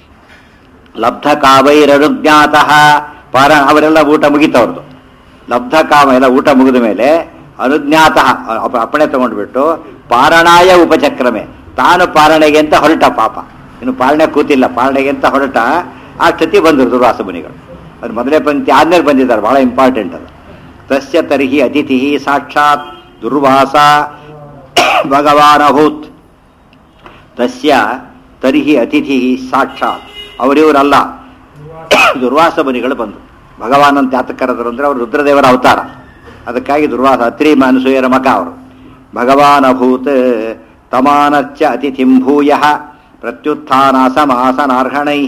ಲಬ್ಧ ಕಾವೈರನುಜ್ಞಾತಃ ಪಾರ ಅವರೆಲ್ಲ ಊಟ ಮುಗೀತವ್ರದ್ದು ಲಬ್ಧ ಕಾಮ ಎಲ್ಲ ಊಟ ಮುಗಿದ ಮೇಲೆ ಅನುಜ್ಞಾತ ಅಪ್ಪಣೆ ತಗೊಂಡ್ಬಿಟ್ಟು ಪಾರಣಾಯ ಉಪಚಕ್ರಮೆ ತಾನು ಪಾರಣೆಗೆ ಅಂತ ಹೊರಟ ಪಾಪ ಇನ್ನು ಪಾಲನೆ ಕೂತಿಲ್ಲ ಪಾಲನೆಗೆ ಅಂತ ಹೊರಟ ಆ ಕ್ಷತಿ ಬಂದರು ದುರ್ವಾಸ ಮುನಿಗಳು ಅದು ಮೊದಲೇ ಪಂಕ್ತಿ ಆದ್ಮೇಲೆ ಬಂದಿದ್ದಾರೆ ಬಹಳ ಇಂಪಾರ್ಟೆಂಟ್ ಅದು ತಸ್ಯ ತರ್ಹಿ ಅತಿಥಿ ಸಾಕ್ಷಾತ್ ದುರ್ವಾಸ ಭಗವಾನ್ ಅಭೂತ್ ತಸ್ಯ ತರ್ಹಿ ಅತಿಥಿ ಸಾಕ್ಷಾತ್ ಅವರಿವರಲ್ಲ ದುರ್ವಾಸ ಮುನಿಗಳು ಬಂದು ಭಗವಾನ್ ಅಂತ ಯಾತಕ್ಕೆ ಕರೆದ್ರು ಅಂದ್ರೆ ಅವರು ರುದ್ರದೇವರ ಅವತಾರ ಅದಕ್ಕಾಗಿ ದುರ್ವಾಸ ಅತ್ರಿ ಅನಸೂಯರ ಮಗ ಅವರು ಭಗವಾನ್ ಅಭೂತ್ ತಮಾನಚ್ಚ ಅತಿಥಿಂ ಭೂಯ ಪ್ರತ್ಯುತ್ಥಾನಾಸಮಾಸನಾರ್ಹಣೈ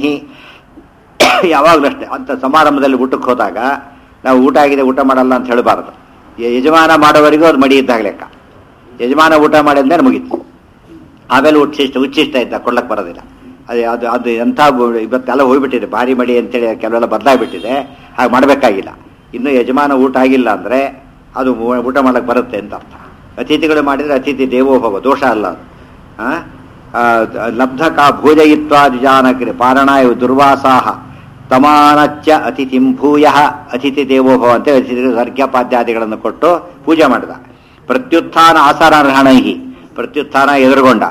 ಯಾವಾಗಲೂ ಅಷ್ಟೇ ಅಂತ ಸಮಾರಂಭದಲ್ಲಿ ಊಟಕ್ಕೆ ಹೋದಾಗ ನಾವು ಊಟ ಆಗಿದೆ ಊಟ ಮಾಡಲ್ಲ ಅಂತ ಹೇಳಬಾರದು ಯ- ಯಜಮಾನ ಮಾಡೋವರೆಗೂ ಅದು ಮಡಿ ಇದ್ದಾಗ ಲೆಕ್ಕ ಯಜಮಾನ ಊಟ ಮಾಡಿದ್ಮೇಲೆ ಮುಗೀತು ಆಮೇಲೆ ಉಚ್ಚಿಷ್ಟ ಉಚ್ಚಿಷ್ಟ ಇದ್ದ ಕೊಡ್ಲಕ್ಕೆ ಬರೋದಿಲ್ಲ ಅದು ಅದು ಅದು ಎಂಥ ಬು- ಇವತ್ತೆಲ್ಲ ಹೋಗ್ಬಿಟ್ಟಿದೆ ಭಾರಿ ಮಡಿ ಅಂತೇಳಿ ಕೆಲವೆಲ್ಲ ಬದಲಾಗ್ಬಿಟ್ಟಿದೆ ಹಾಗೆ ಮಾಡಬೇಕಾಗಿಲ್ಲ ಇನ್ನು ಯಜಮಾನ ಊಟ ಆಗಿಲ್ಲ ಅಂದರೆ ಅದು ಊ- ಊಟ ಮಾಡಕ್ಕೆ ಬರುತ್ತೆ ಅಂತ ಅರ್ಥ ಅತಿಥಿಗಳು ಮಾಡಿದರೆ ಅತಿಥಿ ದೇವೋಭವ ದೋಷ ಅಲ್ಲ ಅದು ಆ? ಆ, ಲಬ್ಧಕ ಭೋಜಯಿತ್ವಾದಿಜಾನಕ್ರಿ ಪಾರಣಾಯ ದುರ್ವಾಸಾಹ ತಮಾನಚ್ಚ ಅತಿಥಿಂ ಭೂಯ ಅತಿಥಿ ದೇವೋಭವ ಅಂತ ಅತಿಥಿಗಳು ಸರ್ಗ್ಯಪಾದ್ಯಾದಿಗಳನ್ನು ಕೊಟ್ಟು ಪೂಜೆ ಮಾಡಿದ ಪ್ರತ್ಯುತ್ಥಾನ ಆಸನಾರ್ಹಣೈಹಿ ಪ್ರತ್ಯುತ್ಥಾನ ಎದುರುಗೊಂಡ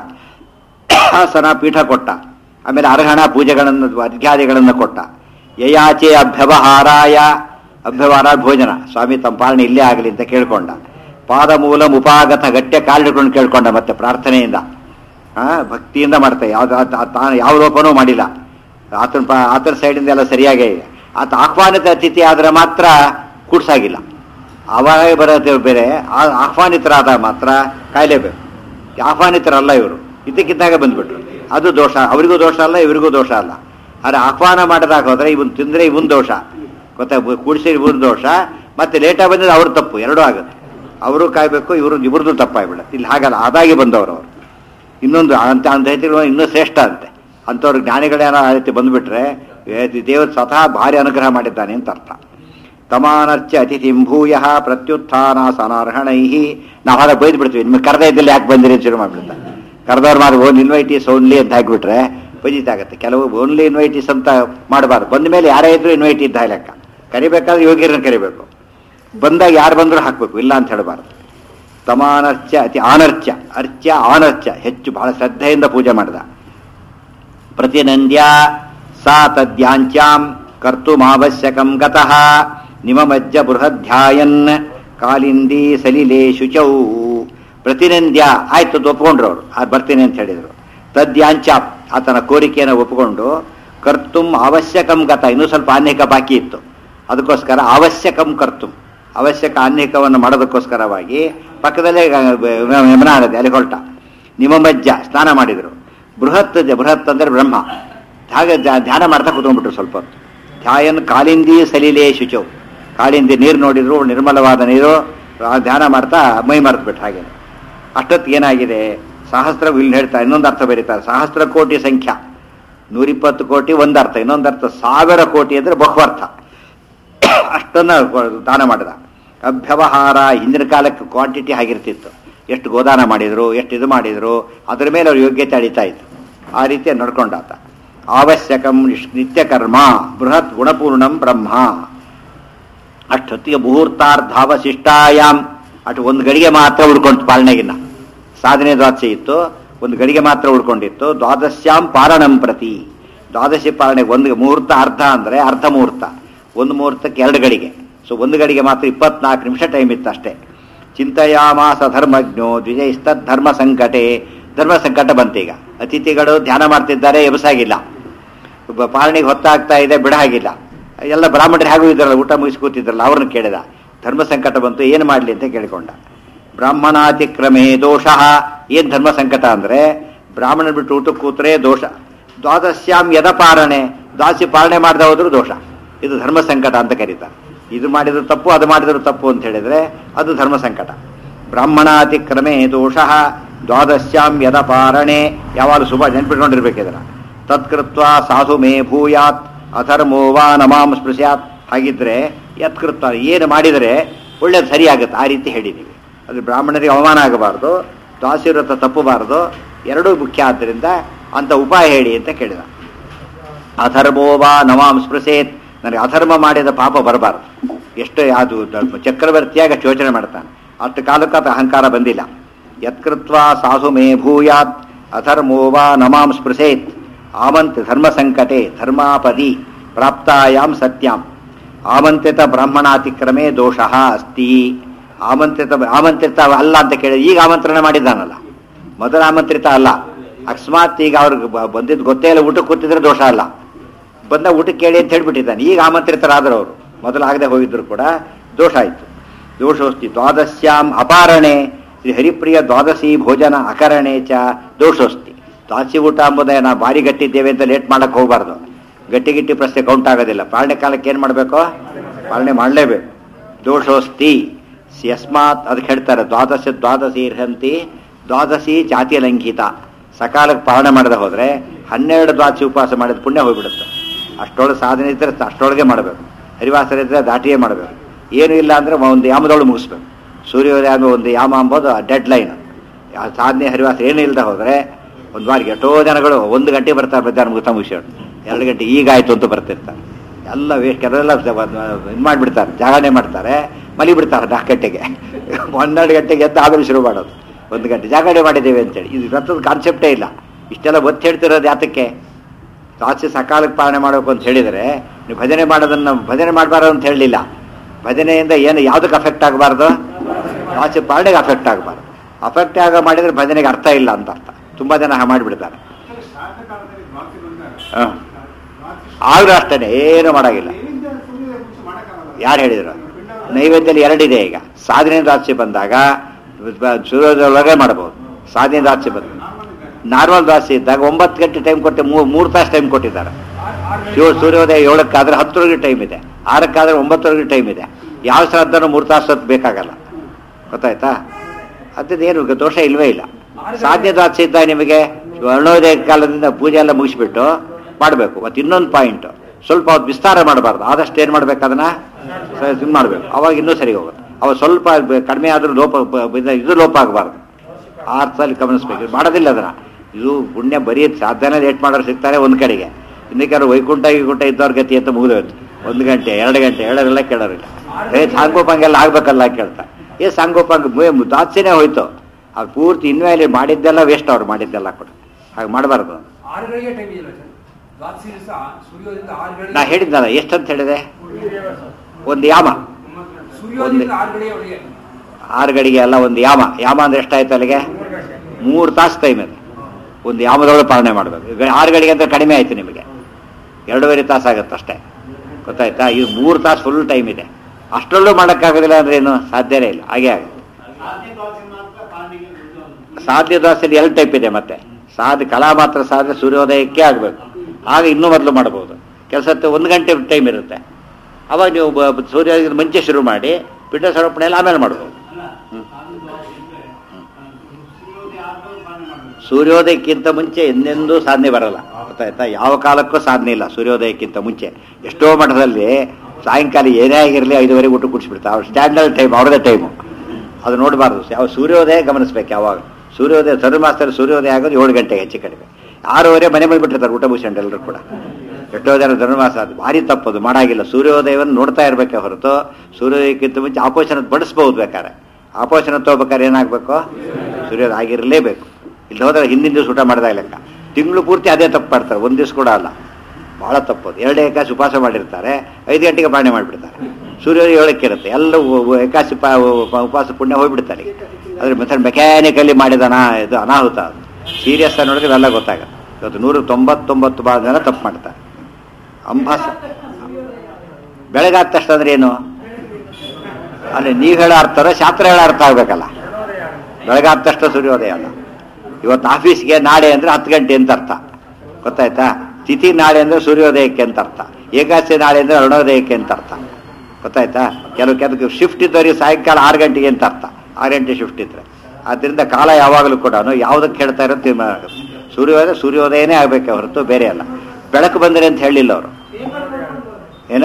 ಆಸನ ಪೀಠ ಕೊಟ್ಟ ಆಮೇಲೆ ಅರ್ಹಣ ಪೂಜೆಗಳನ್ನು ಅರ್ಘ್ಯಾದಿಗಳನ್ನು ಕೊಟ್ಟ ಯಯಾಚೆ ಅಭ್ಯವಹಾರಾಯ ಅಭ್ಯವಹಾರ ಭೋಜನ ಸ್ವಾಮಿ ತಮ್ಮ ಪಾಲನೆ ಇಲ್ಲೇ ಆಗಲಿ ಅಂತ ಕೇಳ್ಕೊಂಡ ಪಾದ ಮೂಲ ಉಪಾಗತ ಗಟ್ಯ ಕಾಲಿಡ್ಕೊಂಡು ಕೇಳ್ಕೊಂಡ ಮತ್ತೆ ಪ್ರಾರ್ಥನೆಯಿಂದ ಆ, ಭಕ್ತಿಯಿಂದ ಮಾಡ್ತಾ ಯಾವ್ದು ಆತ- ಆತ- ತಾನು ಯಾವ ಲೋಪನೂ ಮಾಡಿಲ್ಲ ಆತನ ಪ ಆತನ ಸೈಡಿಂದ ಎಲ್ಲ ಸರಿಯಾಗೇ ಇದೆ ಆತ ಆಹ್ವಾನಿತ ಅತಿಥಿ ಆದರೆ ಮಾತ್ರ ಕೂಡ್ಸಾಗಿಲ್ಲ ಅವಾಗ ಬರೋದು ಬೇರೆ ಆ- ಆಹ್ವಾನಿತರಾದ ಮಾತ್ರ ಕಾಯಲೇಬೇಕು ಆಹ್ವಾನಿತರಲ್ಲ ಇವರು ಇದ್ದಕ್ಕಿದ್ದಾಗ ಬಂದ್ಬಿಟ್ರು ಅದು ದೋಷ ಅವರಿಗೂ ದೋಷ ಅಲ್ಲ ಇವರಿಗೂ ದೋಷ ಅಲ್ಲ ಆದರೆ ಆಹ್ವಾನ ಮಾಡಿದಾಗ ಹೋದ್ರೆ ಇವನ್ ತಿಂದ್ರೆ ಇವನ್ ದೋಷ ಗೊತ್ತಾ ಕೂಡಿಸಿ ಇವನ್ ದೋಷ ಮತ್ತೆ ಲೇಟಾಗಿ ಬಂದ್ರೆ ಅವ್ರ ತಪ್ಪು ಎರಡೂ ಆಗುತ್ತೆ ಅವರು ಕಾಯ್ಬೇಕು ಇವರು ಇವ್ರದ್ದು ತಪ್ಪಾಗ್ಬಿಡುತ್ತೆ ಇಲ್ಲಿ ಹಾಗಲ್ಲ ಆದಾಗಿ ಬಂದವರು ಅವರು ಇನ್ನೊಂದು ಅಂತ ಅಂತ ರೈತರು ಇನ್ನೂ ಶ್ರೇಷ್ಠ ಅಂತೆ ಅಂಥವ್ರು ಜ್ಞಾನಿಗಳೇನೋ ಆ ರೀತಿ ಬಂದುಬಿಟ್ರೆ ದೇವರು ಸ್ವತಃ ಭಾರಿ ಅನುಗ್ರಹ ಮಾಡಿದ್ದಾನೆ ಅಂತ ಅರ್ಥ ತಮಾನರ್ಚ ಅತಿಥಿಂ ಭೂಯ ಪ್ರತ್ಯುತ್ಥಾನ ಸನಾರ್ಹಣೈ ನಾವು ಹಾಗೆ ಬೈದು ಬಿಡ್ತೀವಿ ನಿಮಗೆ ಕರೆದೇ ಇದ್ದಲ್ಲಿ ಯಾಕೆ ಬಂದಿರಿ ಅಂತ ಶುರು ಮಾಡ್ಬಿಡ್ತಾರೆ ಕರೆದವ್ರು ಮಾಡಿ ಓನ್ ಇನ್ವೈಟೀಸ್ ಓನ್ಲಿ ಅಂತ ಹಾಕಿಬಿಟ್ರೆ ಆಗುತ್ತೆ ಕೆಲವು ಓನ್ಲಿ ಇನ್ವೈಟೀಸ್ ಅಂತ ಮಾಡಬಾರ್ದು ಬಂದ ಮೇಲೆ ಯಾರೇ ಇದ್ರು ಇನ್ವೈಟ್ ಇದ್ದ ಲೆಕ್ಕ ಕರಿಬೇಕಾದ್ರೆ ಯೋಗ್ಯರನ್ನ ಕರಿಬೇಕು ಬಂದಾಗ ಯಾರು ಬಂದರೂ ಹಾಕಬೇಕು ಇಲ್ಲ ಅಂತ ಹೇಳಬಾರ್ದು ತಮಾನರ್ಚ ಅತಿ ಆನರ್ಚ ಅರ್ಚ ಆನರ್ಚ ಹೆಚ್ಚು ಬಹಳ ಶ್ರದ್ಧೆಯಿಂದ ಪೂಜೆ ಮಾಡಿದ ಪ್ರತಿನಂದ್ಯ ಸಾ ತದ್ಯಾಂಚಾಂ ಕರ್ತುಮಾವಶ್ಯಕಂ ಗತಃ ನಿಮಮಜ್ಜ ಬೃಹಧ್ಯಾಯನ್ ಕಾಲಿಂದಿ ಸಲಿಲೆ ಶುಚೌ ಪ್ರತಿನಂದ್ಯ ಆಯ್ತು ಅದು ಒಪ್ಕೊಂಡ್ರು ಅವರು ಅದು ಬರ್ತೀನಿ ಅಂತ ಹೇಳಿದರು ತದ್ಯಾಂಚಾಂ ಆತನ ಕೋರಿಕೆಯನ್ನು ಒಪ್ಪಿಕೊಂಡು ಕರ್ತುಂ ಅವಶ್ಯಕಂ ಗತ ಇನ್ನೂ ಸ್ವಲ್ಪ ಆನ್ಹಿಕ ಬಾಕಿ ಇತ್ತು ಅದಕ್ಕೋಸ್ಕರ ಅವಶ್ಯಕಂ ಕರ್ತುಂ ಅವಶ್ಯಕ ಆನ್ಹಿಕವನ್ನು ಮಾಡೋದಕ್ಕೋಸ್ಕರವಾಗಿ ಪಕ್ಕದಲ್ಲೇ ಯಮುನಾ ನದಿ ಅಲ್ಲಿ ಹೊರಟ ನಿಮಮಜ್ಜ ಸ್ನಾನ ಮಾಡಿದರು ಬೃಹತ್ ಜ- ಬೃಹತ್ ಅಂದ್ರೆ ಬ್ರಹ್ಮ ಹಾಗೆ ಧ್ಯ- ಧ್ಯಾನ ಮಾಡ್ತಾ ಕೂತ್ಕೊಂಡ್ಬಿಟ್ರು ಸ್ವಲ್ಪ ಹೊತ್ತು ಧ್ಯಾಯನ್ ಕಾಲಿಂದಿ ಸಲಿಲೆ ಶುಚೌ ಕಾಲಿಂದಿ ನೀರು ನೋಡಿದ್ರು ನಿರ್ಮಲವಾದ ನೀರು ಆ ಧ್ಯಾನ ಮಾಡ್ತಾ ಮೈ ಮರೆತ್ಬಿಟ್ಟು ಹಾಗೆ ಅಷ್ಟೊತ್ತಿಗೆ ಏನಾಗಿದೆ ಸಹಸ್ರ ಇಲ್ಲಿ ಹೇಳ್ತಾರೆ ಇನ್ನೊಂದು ಅರ್ಥ ಬರೀತಾರೆ ಸಹಸ್ರ ಕೋಟಿ ಸಂಖ್ಯಾ ನೂರಿಪ್ಪತ್ತು ಕೋಟಿ ಒಂದು ಅರ್ಥ ಇನ್ನೊಂದು ಅರ್ಥ ಸಾವಿರ ಕೋಟಿ ಅಂದರೆ ಬಹುವರ್ಥ ಅಷ್ಟನ್ನು ದಾನ ಮಾಡಿದ ಅಭ್ಯವಹಾರ ಹಿಂದಿನ ಕಾಲಕ್ಕೆ ಕ್ವಾಂಟಿಟಿ ಆಗಿರ್ತಿತ್ತು ಎಷ್ಟು ಗೋದಾನ ಮಾಡಿದ್ರು ಎಷ್ಟು ಇದು ಮಾಡಿದ್ರು ಅದರ ಮೇಲೆ ಅವ್ರ ಯೋಗ್ಯತೆ ಅಡಿತಾ ಇತ್ತು ಆ ರೀತಿ ನಡ್ಕೊಂಡಾತ ಅವಶ್ಯಕಂ ನಿಶ್- ನಿತ್ಯ ಕರ್ಮ ಬೃಹತ್ ಗುಣಪೂರ್ಣಂ ಬ್ರಹ್ಮ ಅಷ್ಟೊತ್ತಿಗೆ ಮುಹೂರ್ತಾರ್ಧಾವಶಿಷ್ಟಾಯಾಮ್ ಅಷ್ಟು ಒಂದು ಗಡಿಗೆ ಮಾತ್ರ ಉಳ್ಕೊಂಡು ಪಾಲನೆಗಿನ್ನ ಸಾಧನೆ ದ್ವಾದಶಿ ಇತ್ತು ಒಂದು ಗಡಿಗೆ ಮಾತ್ರ ಉಳ್ಕೊಂಡಿತ್ತು ದ್ವಾದಶ್ಯಾಂ ಪಾರಣಂ ಪ್ರತಿ ದ್ವಾದಶಿ ಪಾಲನೆಗೆ ಒಂದು ಮುಹೂರ್ತ ಅರ್ಧ ಅಂದರೆ ಅರ್ಧ ಮುಹೂರ್ತ ಒಂದು ಮುಹೂರ್ತಕ್ಕೆ ಎರಡು ಗಡಿಗೆ ಸೊ ಒಂದು ಗಡಿಗೆ ಮಾತ್ರ ಇಪ್ಪತ್ನಾಲ್ಕು ನಿಮಿಷ ಟೈಮ್ ಇತ್ತು ಅಷ್ಟೇ ಚಿಂತೆಯಾಮಾಸ ಧರ್ಮಜ್ಞೋ ದ್ವಿಜಯಿಸ್ತದ್ ಧರ್ಮ ಸಂಕಟೆ ಧರ್ಮ ಸಂಕಟ ಬಂತೀಗ ಅತಿಥಿಗಳು ಧ್ಯಾನ ಮಾಡ್ತಿದ್ದಾರೆ ಎಬಸಾಗಿಲ್ಲ ಒಬ್ಬ ಪಾಲನೆಗೆ ಹೊತ್ತಾಗ್ತಾ ಇದೆ ಬಿಡ ಹಾಗಿಲ್ಲ ಎಲ್ಲ ಬ್ರಾಹ್ಮಣರು ಹೇಗೂ ಇದ್ರಲ್ಲ ಊಟ ಮುಗಿಸಿ ಕೂತಿದ್ರಲ್ಲ ಅವ್ರನ್ನ ಕೇಳಿದ ಧರ್ಮ ಸಂಕಟ ಬಂತು ಏನು ಮಾಡಲಿ ಅಂತ ಕೇಳಿಕೊಂಡ ಬ್ರಾಹ್ಮಣಾತಿಕ್ರಮೇ ದೋಷ ಏನು ಧರ್ಮ ಸಂಕಟ ಅಂದರೆ ಬ್ರಾಹ್ಮಣ ಬಿಟ್ಟು ಊಟಕ್ಕೆ ಕೂತ್ರೆ ದೋಷ ದ್ವಾದಶ್ಯಾಂ ಯದ ಪಾರಣೆ ದ್ವಾಸಿ ಪಾಲನೆ ಮಾಡದೆ ಹೋದ್ರು ದೋಷ ಇದು ಧರ್ಮ ಸಂಕಟ ಅಂತ ಕರೀತಾರೆ ಇದು ಮಾಡಿದ್ರು ತಪ್ಪು ಅದು ಮಾಡಿದ್ರು ತಪ್ಪು ಅಂತ ಹೇಳಿದ್ರೆ ಅದು ಧರ್ಮ ಸಂಕಟ ಬ್ರಾಹ್ಮಣಾತಿಕ್ರಮೇ ದೋಷ ದ್ವಾದಶ್ಯಾಂ ಯದ ಪಾರಣೆ ಯಾವಾಗ ಶುಭ ನೆನ್ಪಿಟ್ಕೊಂಡಿರ್ಬೇಕಿದ್ರ ತತ್ಕೃತ್ವ ಸಾಧು ಮೇ ಭೂಯಾತ್ ಅಧರ್ಮೋ ವಾ ನಮಾಂ ಸ್ಪೃಶ್ಯಾತ್ ಹಾಗಿದ್ರೆ ಯತ್ಕೃತ್ವ ಏನು ಮಾಡಿದರೆ ಒಳ್ಳೇದು ಸರಿಯಾಗುತ್ತೆ ಆ ರೀತಿ ಹೇಳಿದ್ದೀವಿ ಅದು ಬ್ರಾಹ್ಮಣರಿಗೆ ಅವಮಾನ ಆಗಬಾರ್ದು ದಾಸಿವ್ರತ ತಪ್ಪಬಾರದು ಎರಡೂ ಮುಖ್ಯ ಆದ್ದರಿಂದ ಅಂತ ಉಪಾಯ ಹೇಳಿ ಅಂತ ಕೇಳಿದ ಅಧರ್ಮೋ ವಾ ನವಾಂ ಸ್ಪೃಶೇತ್ ನನಗೆ ಅಧರ್ಮ ಮಾಡಿದ ಪಾಪ ಬರಬಾರ್ದು ಎಷ್ಟು ಅದು ದ- ಚಕ್ರವರ್ತಿಯಾಗಿ ಅಷ್ಟು ಯೋಚನೆ ಮಾಡ್ತಾನೆ ಅಷ್ಟು ಕಾಲಕ್ಕೆ ಆತ ಅಹಂಕಾರ ಬಂದಿಲ್ಲ ಯತ್ಕೃತ್ವ ಸಾಧು ಮೇ ಭೂಯಾತ್ ಅಧರ್ಮೋ ವಾ ನಮಾಂ ಸ್ಪೃಶೇತ್ ಆಮಂತ್ ಧರ್ಮ ಸಂಕಟೆ ಧರ್ಮಾಪದಿ ಪ್ರಾಪ್ತಾಯಾಂ ಸತ್ಯಾಂ ಆಮಂತ್ರಿತ ಬ್ರಾಹ್ಮಣಾತಿಕ್ರಮೇ ದೋಷ ಅಸ್ತಿ ಆಮಂತ್ರಿತ ಆಮಂತ್ರಿತ ಅಲ್ಲ ಅಂತ ಕೇಳಿ ಈಗ ಆಮಂತ್ರಣ ಮಾಡಿದ್ದಾನಲ್ಲ ಮೊದಲ ಆಮಂತ್ರಿತ ಅಲ್ಲ ಅಕಸ್ಮಾತ್ ಈಗ ಅವ್ರಿಗೆ ಬ- ಬಂದಿದ್ದು ಗೊತ್ತೇ ಇಲ್ಲ ಊಟಕ್ಕೆ ಕೂತಿದ್ರೆ ದೋಷ ಅಲ್ಲ ಬಂದ ಊಟಕ್ಕೆ ಕೇಳಿ ಅಂತ ಹೇಳ್ಬಿಟ್ಟಿದ್ದಾನೆ ಈಗ ಆಮಂತ್ರಿತರಾದರು ಅವರು ಮೊದಲು ಆಗದೆ ಹೋಗಿದ್ರು ಕೂಡ ದೋಷ ಆಯಿತು ದೋಷೋಸ್ತಿ ದ್ವಾದಶ್ಯಾಂ ಅಪಾರಣೆ ಶ್ರೀ ಹರಿಪ್ರಿಯ ದ್ವಾದಶಿ ಭೋಜನ ಅಕರಣೆ ಚ ದೋಷೋಸ್ತಿ ದ್ವಾದಶಿ ಊಟ ಅಂಬುದೇ ನಾವು ಭಾರಿ ಗಟ್ಟಿದ್ದೇವೆ ಅಂತ ಲೇಟ್ ಮಾಡಕ್ಕೆ ಹೋಗಬಾರ್ದು ಗಟ್ಟಿ ಗಿಟ್ಟಿ ಪ್ರಶ್ನೆ ಕೌಂಟ್ ಆಗೋದಿಲ್ಲ ಪಾಲನೆ ಕಾಲಕ್ಕೆ ಏನು ಮಾಡಬೇಕು ಪಾಲನೆ ಮಾಡಲೇಬೇಕು ದೋಷೋಸ್ತಿ ಯಸ್ಮಾತ್ ಅದಕ್ಕೆ ಹೇಳ್ತಾರೆ ದ್ವಾದಶ ದ್ವಾದಶಿ ಇರ್ಹಂತಿ ದ್ವಾದಶಿ ಜಾತಿ ಲಂಘಿತ ಸಕಾಲಕ್ಕೆ ಪಾಲನೆ ಮಾಡದೆ ಹೋದರೆ ಹನ್ನೆರಡು ದ್ವಾದಶಿ ಉಪವಾಸ ಮಾಡಿದ ಪುಣ್ಯ ಹೋಗ್ಬಿಡುತ್ತೆ ಅಷ್ಟೊಳಗೆ ಸಾಧನೆ ಇದ್ದರೆ ಅಷ್ಟೊಳಗೆ ಮಾಡಬೇಕು ಹರಿವಾಸರ ಇದ್ದರೆ ದಾಟಿಯೇ ಮಾಡಬೇಕು ಏನೂ ಇಲ್ಲ ಅಂದರೆ ಒಂದು ಯಾಮದೊಳಗೆ ಮುಗಿಸ್ಬೇಕು ಸೂರ್ಯೋದಯ ಅಂದ್ರೆ ಒಂದು ಯಾಮ ಅಂಬೋದು ಡೆಡ್ ಲೈನ್ ಸಾಧನೆ ಹರಿವಾಸ ಏನೂ ಇಲ್ಲದೆ ಹೋದರೆ ಒಂದು ವಾರಿಗೆ ಎಷ್ಟೋ ಜನಗಳು ಒಂದು ಗಂಟೆ ಬರ್ತಾರೆ ಮಧ್ಯಾಹ್ನ ಮುಗಿತಾ ಮುಗಿಸೋಣ ಎರಡು ಗಂಟೆ ಈಗ ಆಯಿತು ಅಂತ ಬರ್ತಿರ್ತಾರೆ ಎಲ್ಲ ವೇಸ್ಟ್ ಕೆಲವೆಲ್ಲ ಇದು ಮಾಡಿಬಿಡ್ತಾರೆ ಜಾಗರಣೆ ಮಾಡ್ತಾರೆ ಮಲಿ ಬಿಡ್ತಾರೆ ನಾಲ್ಕು ಗಂಟೆಗೆ ಹನ್ನೆರಡು ಗಂಟೆಗೆ ಎದ್ದು ಆದರೂ ಶುರು ಮಾಡೋದು ಒಂದು ಗಂಟೆ ಜಾಗರಣೆ ಮಾಡಿದ್ದೇವೆ ಅಂತೇಳಿ ಇದು ವ್ರತದ ಕಾನ್ಸೆಪ್ಟೇ ಇಲ್ಲ ಇಷ್ಟೆಲ್ಲ ಒತ್ತು ಹೇಳ್ತಿರೋದು ಯಾತಕ್ಕೆ ರಾತ್ರಿ ಸಕಾಲಕ್ಕೆ ಪಾಲನೆ ಮಾಡಬೇಕು ಅಂತ ಹೇಳಿದರೆ ನೀವು ಭಜನೆ ಮಾಡೋದನ್ನು ಭಜನೆ ಮಾಡಬಾರ್ದು ಅಂತ ಹೇಳಲಿಲ್ಲ ಭಜನೆಯಿಂದ ಏನು ಯಾವುದಕ್ಕೆ ಅಫೆಕ್ಟ್ ಆಗಬಾರ್ದು ರಾತ್ರಿ ಪಾಲನೆಗೆ ಅಫೆಕ್ಟ್ ಆಗಬಾರ್ದು ಅಫೆಕ್ಟ್ ಆಗ ಮಾಡಿದರೆ ಭಜನೆಗೆ ಅರ್ಥ ಇಲ್ಲ ಅಂತ ಅರ್ಥ ತುಂಬ ಜನ ಹಾಗೆ ಮಾಡಿಬಿಡ್ತಾರೆ ಹಾಂ ಆದರೂ ಅಷ್ಟೇ ಏನು ಮಾಡೋಂಗಿಲ್ಲ ಯಾರು ಹೇಳಿದರು ನೈವೇದ್ಯದಲ್ಲಿ ಎರಡಿದೆ ಈಗ ಸಾಧನೆ ರಾಶಿ ಬಂದಾಗ ಸೂರ್ಯೋದಯೊಳಗೆ ಮಾಡ್ಬೋದು ಸಾಧನೆ ರಾಶಿ ಬಂದ ನಾರ್ಮಲ್ ರಾಶಿ ಇದ್ದಾಗ ಒಂಬತ್ತು ಗಂಟೆ ಟೈಮ್ ಕೊಟ್ಟು ಮೂರು ತಾಸು ಟೈಮ್ ಕೊಟ್ಟಿದ್ದಾರೆ ಶಿವ ಸೂರ್ಯೋದಯ ಏಳಕ್ಕಾದ್ರೆ ಹತ್ತರವರೆಗೆ ಟೈಮ್ ಇದೆ ಆರಕ್ಕಾದ್ರೆ ಒಂಬತ್ತರವರೆಗೆ ಟೈಮ್ ಇದೆ ಯಾವ ಶ್ರಾದ್ದನೂ ಮೂರು ತಾಸು ಹೊತ್ತು ಬೇಕಾಗಲ್ಲ ಗೊತ್ತಾಯ್ತಾ ಅದೇನು ದೋಷ ಇಲ್ವೇ ಇಲ್ಲ ಸಾಧ್ಯ ದ್ವಾದಶಿ ಇದ್ದಾಗ ನಿಮಗೆ ಅರುಣೋದಯ ಕಾಲದಿಂದ ಪೂಜೆ ಎಲ್ಲ ಮುಗಿಸ್ಬಿಟ್ಟು ಮಾಡಬೇಕು ಮತ್ತು ಇನ್ನೊಂದು ಪಾಯಿಂಟ್ ಸ್ವಲ್ಪ ಹೊತ್ತು ವಿಸ್ತಾರ ಮಾಡಬಾರ್ದು ಆದಷ್ಟು ಏನು ಮಾಡ್ಬೇಕು ಅದನ್ನ ಇದು ಮಾಡಬೇಕು ಅವಾಗ ಇನ್ನೂ ಸರಿ ಹೋಗುತ್ತೆ ಅವಾಗ ಸ್ವಲ್ಪ ಬ- ಕಡಿಮೆ ಆದರೂ ಲೋಪ ಬ- ಇದು- ಇದು ಲೋಪ ಆಗಬಾರ್ದು ಆ ಅರ್ಥದಲ್ಲಿ ಗಮನಿಸ್ಬೇಕು ಇದು ಮಾಡೋದಿಲ್ಲ ಅದನ್ನ ಇದು ಪುಣ್ಯ ಬರೀ ಸಾಧನೆ ಲೇಟ್ ಮಾಡೋರು ಸಿಗ್ತಾರೆ ಒಂದು ಕಡೆಗೆ ಇನ್ನಕ್ಕೆ ವೈಕುಂಠ ಗೀಕುಂಠ ಇದ್ದವ್ರ ಗತಿ ಅಂತ ಮುಗಿದೋಯ್ತು ಒಂದು ಗಂಟೆ ಎರಡು ಗಂಟೆ ಹೇಳೋರೆಲ್ಲ ಕೇಳೋರಿಲ್ಲ ಏ ಸಾಂಗೋಪಾಂಗೆಲ್ಲ ಆಗ್ಬೇಕಲ್ಲ ಕೇಳ್ತಾರೆ ಏ ಸಾಂಗೋಪಾಂಗ ದಾಸ್ಯನೇ ಹೋಯ್ತು ಅದು ಪೂರ್ತಿ ಇನ್ವ್ಯಾಲಿ ಮಾಡಿದ್ದೆಲ್ಲ ವೇಸ್ಟ್ ಅವ್ರು ಮಾಡಿದ್ದೆಲ್ಲ ಕೂಡ ಹಾಗೆ ಮಾಡಬಾರ್ದು ಆರು ಗಳಿಗೆ ಟೈಮ್ ಇದೆಯಲ್ಲ ಸರ್ ದ್ವಾದಶಿ ದಿವಸ ಸೂರ್ಯೋದಯದಿಂದ ಆರು ನಾ ಗಂಟೆ ಹೇಳಿದ್ದಲ್ಲ ಎಷ್ಟಂತ ಹೇಳಿದೆ ಒಂದು ಯಾಮ ಸೂರ್ಯೋದಯದಿಂದ ಆರು ಗಂಟೆಯ ಒಳಗೆ ಆರು ಗಡಿಗೆ ಎಲ್ಲ ಒಂದು ಯಾಮ ಯಾಮ ಅಂದ್ರೆ ಎಷ್ಟಾಯ್ತು ಅಲ್ಲಿಗೆ ಮೂರು ತಾಸು ಟೈಮ್ ಇದೆ ಒಂದು ಯಾಮದೊಳಗೆ ಪಾಲನೆ ಮಾಡಬೇಕು ಈಗ ಆರು ಗಡಿಗೆ ಅಂತ ಕಡಿಮೆ ಆಯ್ತು ನಿಮಗೆ ಎರಡೂವರೆ ತಾಸು ಆಗುತ್ತೆ ಅಷ್ಟೇ ಗೊತ್ತಾಯ್ತಾ ಇದು ಮೂರು ತಾಸು ಫುಲ್ ಟೈಮ್ ಇದೆ ಅಷ್ಟರಲ್ಲೂ ಮಾಡೋಕ್ಕಾಗೋದಿಲ್ಲ ಅಂದ್ರೆ ಏನು ಸಾಧ್ಯನೇ ಇಲ್ಲ ಹಾಗೆ ಆಗುತ್ತೆ ಸಾಧ್ಯ ದೋಸೆಯಲ್ಲಿ ಎರಡು ಟೈಪ್ ಇದೆ ಮತ್ತೆ ಸಾಧ್ಯ ಕಲಾ ಮಾತ್ರ ಸಾಧ್ಯ ಸೂರ್ಯೋದಯಕ್ಕೆ ಆಗಬೇಕು ಆಗ ಇನ್ನೂ ಮೊದಲು ಮಾಡ್ಬೋದು ಕೆಲಸ ಒಂದು ಗಂಟೆ ಟೈಮ್ ಇರುತ್ತೆ ಅವಾಗ ನೀವು ಬ- ಬ- ಸೂರ್ಯೋದಯದ ಮುಂಚೆ ಶುರು ಮಾಡಿ ಪಿಂಡ ಸಮರ್ಪಣೆ ಎಲ್ಲ ಆಮೇಲೆ ಮಾಡ್ಬೋದು ಹ್ಮ್. ಸೂರ್ಯೋದಯಕ್ಕಿಂತ ಮುಂಚೆ ಎಂದೆಂದೂ ಸಾಧನೆ ಬರಲ್ಲ ಗೊತ್ತಾಯ್ತಾ ಯಾವ ಕಾಲಕ್ಕೂ ಸಾಧನೆ ಇಲ್ಲ ಸೂರ್ಯೋದಯಕ್ಕಿಂತ ಮುಂಚೆ ಎಷ್ಟೋ ಮಠದಲ್ಲಿ ಸಾಯಂಕಾಲ ಏನೇ ಆಗಿರಲಿ ಐದುವರೆಗೆ ಊಟ ಕುಡಿಸ್ಬಿಡ್ತಾರೆ ಅವ್ರ ಸ್ಟ್ಯಾಂಡರ್ಡ್ ಟೈಮ್ ಅವ್ರದೇ ಟೈಮು ಅದು ನೋಡಬಾರ್ದು ಯಾವ ಸೂರ್ಯೋದಯ ಗಮನಿಸ್ಬೇಕು ಯಾವಾಗ ಸೂರ್ಯೋದಯ ಧನುರ್ಮಾಸದಲ್ಲಿ ಸೂರ್ಯೋದಯ ಆಗೋದು ಏಳು ಗಂಟೆಗೆ ಹೆಚ್ಚು ಕಡಿಮೆ ಆರೂವರೆ ಮನೆ ಬಂದ್ಬಿಟ್ಟಿರ್ತಾರೆ ಊಟ ಮುಗಿಸ್ಕೊಂಡು ಎಲ್ಲರೂ ಕೂಡ ಎಷ್ಟೋ ಜನ ಧನುರ್ಮಾಸ ಅದು ಭಾರಿ ತಪ್ಪದು ಮಾಡಾಗಿಲ್ಲ ಸೂರ್ಯೋದಯವನ್ನು ನೋಡ್ತಾ ಇರಬೇಕೆ ಹೊರತು ಸೂರ್ಯೋದಯಕ್ಕಿಂತ ಮುಂಚೆ ಆಪೋಷಣ ಬಡಿಸ್ಬೋದು ಬೇಕಾರೆ ಆಪೋಷಣ ತಗೋಬೇಕಾದ್ರೆ ಏನಾಗಬೇಕು ಸೂರ್ಯೋದಯ ಆಗಿರಲೇಬೇಕು ಇಲ್ಲಿ ಹೋದ್ರೆ ಹಿಂದಿನ ದಿವಸ ಊಟ ಮಾಡಿದಾಗ ಲೆಕ್ಕ ತಿಂಗಳು ಪೂರ್ತಿ ಅದೇ ತಪ್ಪು ಮಾಡ್ತಾರೆ ಒಂದು ದಿವಸ ಕೂಡ ಅಲ್ಲ ಭಾಳ ತಪ್ಪದು ಎರಡು ಏಕಾಸಿ ಉಪವಾಸ ಮಾಡಿರ್ತಾರೆ ಐದು ಗಂಟೆಗೆ ಪಾಲನೆ ಮಾಡಿಬಿಡ್ತಾರೆ ಸೂರ್ಯೋದಯ ಏಳಕ್ಕೆ ಇರುತ್ತೆ ಎಲ್ಲ ಉ- ಉ- ಏಕಾಸಿ ಪಾ ಉಪ- ಉಪವಾಸ ಪುಣ್ಯ ಹೋಗ್ಬಿಡ್ತಾರೆ ಅದ್ರ ಮತ್ತೆ ಮೆಕ್ಯಾನಿಕಲಿ ಮಾಡಿದ ಅನಾ ಇದು ಅನಾಹುತ ಅದು ಸೀರಿಯಸ್ ನೋಡಿದ್ರೆ ಇವೆಲ್ಲ ಗೊತ್ತಾಗುತ್ತೆ ಇವತ್ತು ನೂರ ತೊಂಬತ್ತೊಂಬತ್ತು ಭಾಳ ಜನ ತಪ್ಪು ಮಾಡ್ತಾರೆ ಅಂಬಾಸ ಬೆಳಗಾದ ತಕ್ಷಣ ಅಂದ್ರೆ ಏನು ಅಲ್ಲಿ ನೀವು ಹೇಳೋ ಅರ್ಥರೋ ಶಾಸ್ತ್ರ ಹೇಳೋ ಅರ್ಥ ಆಗ್ಬೇಕಲ್ಲ ಬೆಳಗಾದ ತಕ್ಷಣ ಸೂರ್ಯೋದಯ ಅಲ್ಲ ಇವತ್ತು ಆಫೀಸ್ಗೆ ನಾಳೆ ಅಂದ್ರೆ ಹತ್ತು ಗಂಟೆ ಅಂತ ಅರ್ಥ ಗೊತ್ತಾಯ್ತಾ ತಿಥಿ ನಾಳೆ ಅಂದ್ರೆ ಸೂರ್ಯೋದಯಕ್ಕೆ ಅಂತ ಅರ್ಥ ಏಕಾದಶಿ ನಾಳೆ ಅಂದ್ರೆ ಅರುಣೋದಯಕ್ಕೆ ಅಂತ ಅರ್ಥ ಗೊತ್ತಾಯ್ತಾ ಕೆಲವು ಕೆಲವು ಶಿಫ್ಟ್ ಇದ್ದವರಿಗೆ ಸಾಯಂಕಾಲ ಆರು ಗಂಟೆಗೆ ಅಂತ ಅರ್ಥ ಆರು ಗಂಟೆ ಶಿಫ್ಟ್ ಇದ್ರೆ ಆದ್ದರಿಂದ ಕಾಲ ಯಾವಾಗಲೂ ಕೂಡ ಯಾವುದಕ್ಕೆ ಹೇಳ್ತಾ ಇರೋ ತೀರ್ಮಾನ ಆಗುತ್ತೆ ಸೂರ್ಯೋದಯ ಸೂರ್ಯೋದಯನೇ ಆಗಬೇಕೆ ಹೊರತು ಬೇರೆ ಅಲ್ಲ ಬೆಳಕು ಬಂದರೆ ಅಂತ ಹೇಳಿಲ್ಲ ಅವರು ಏನ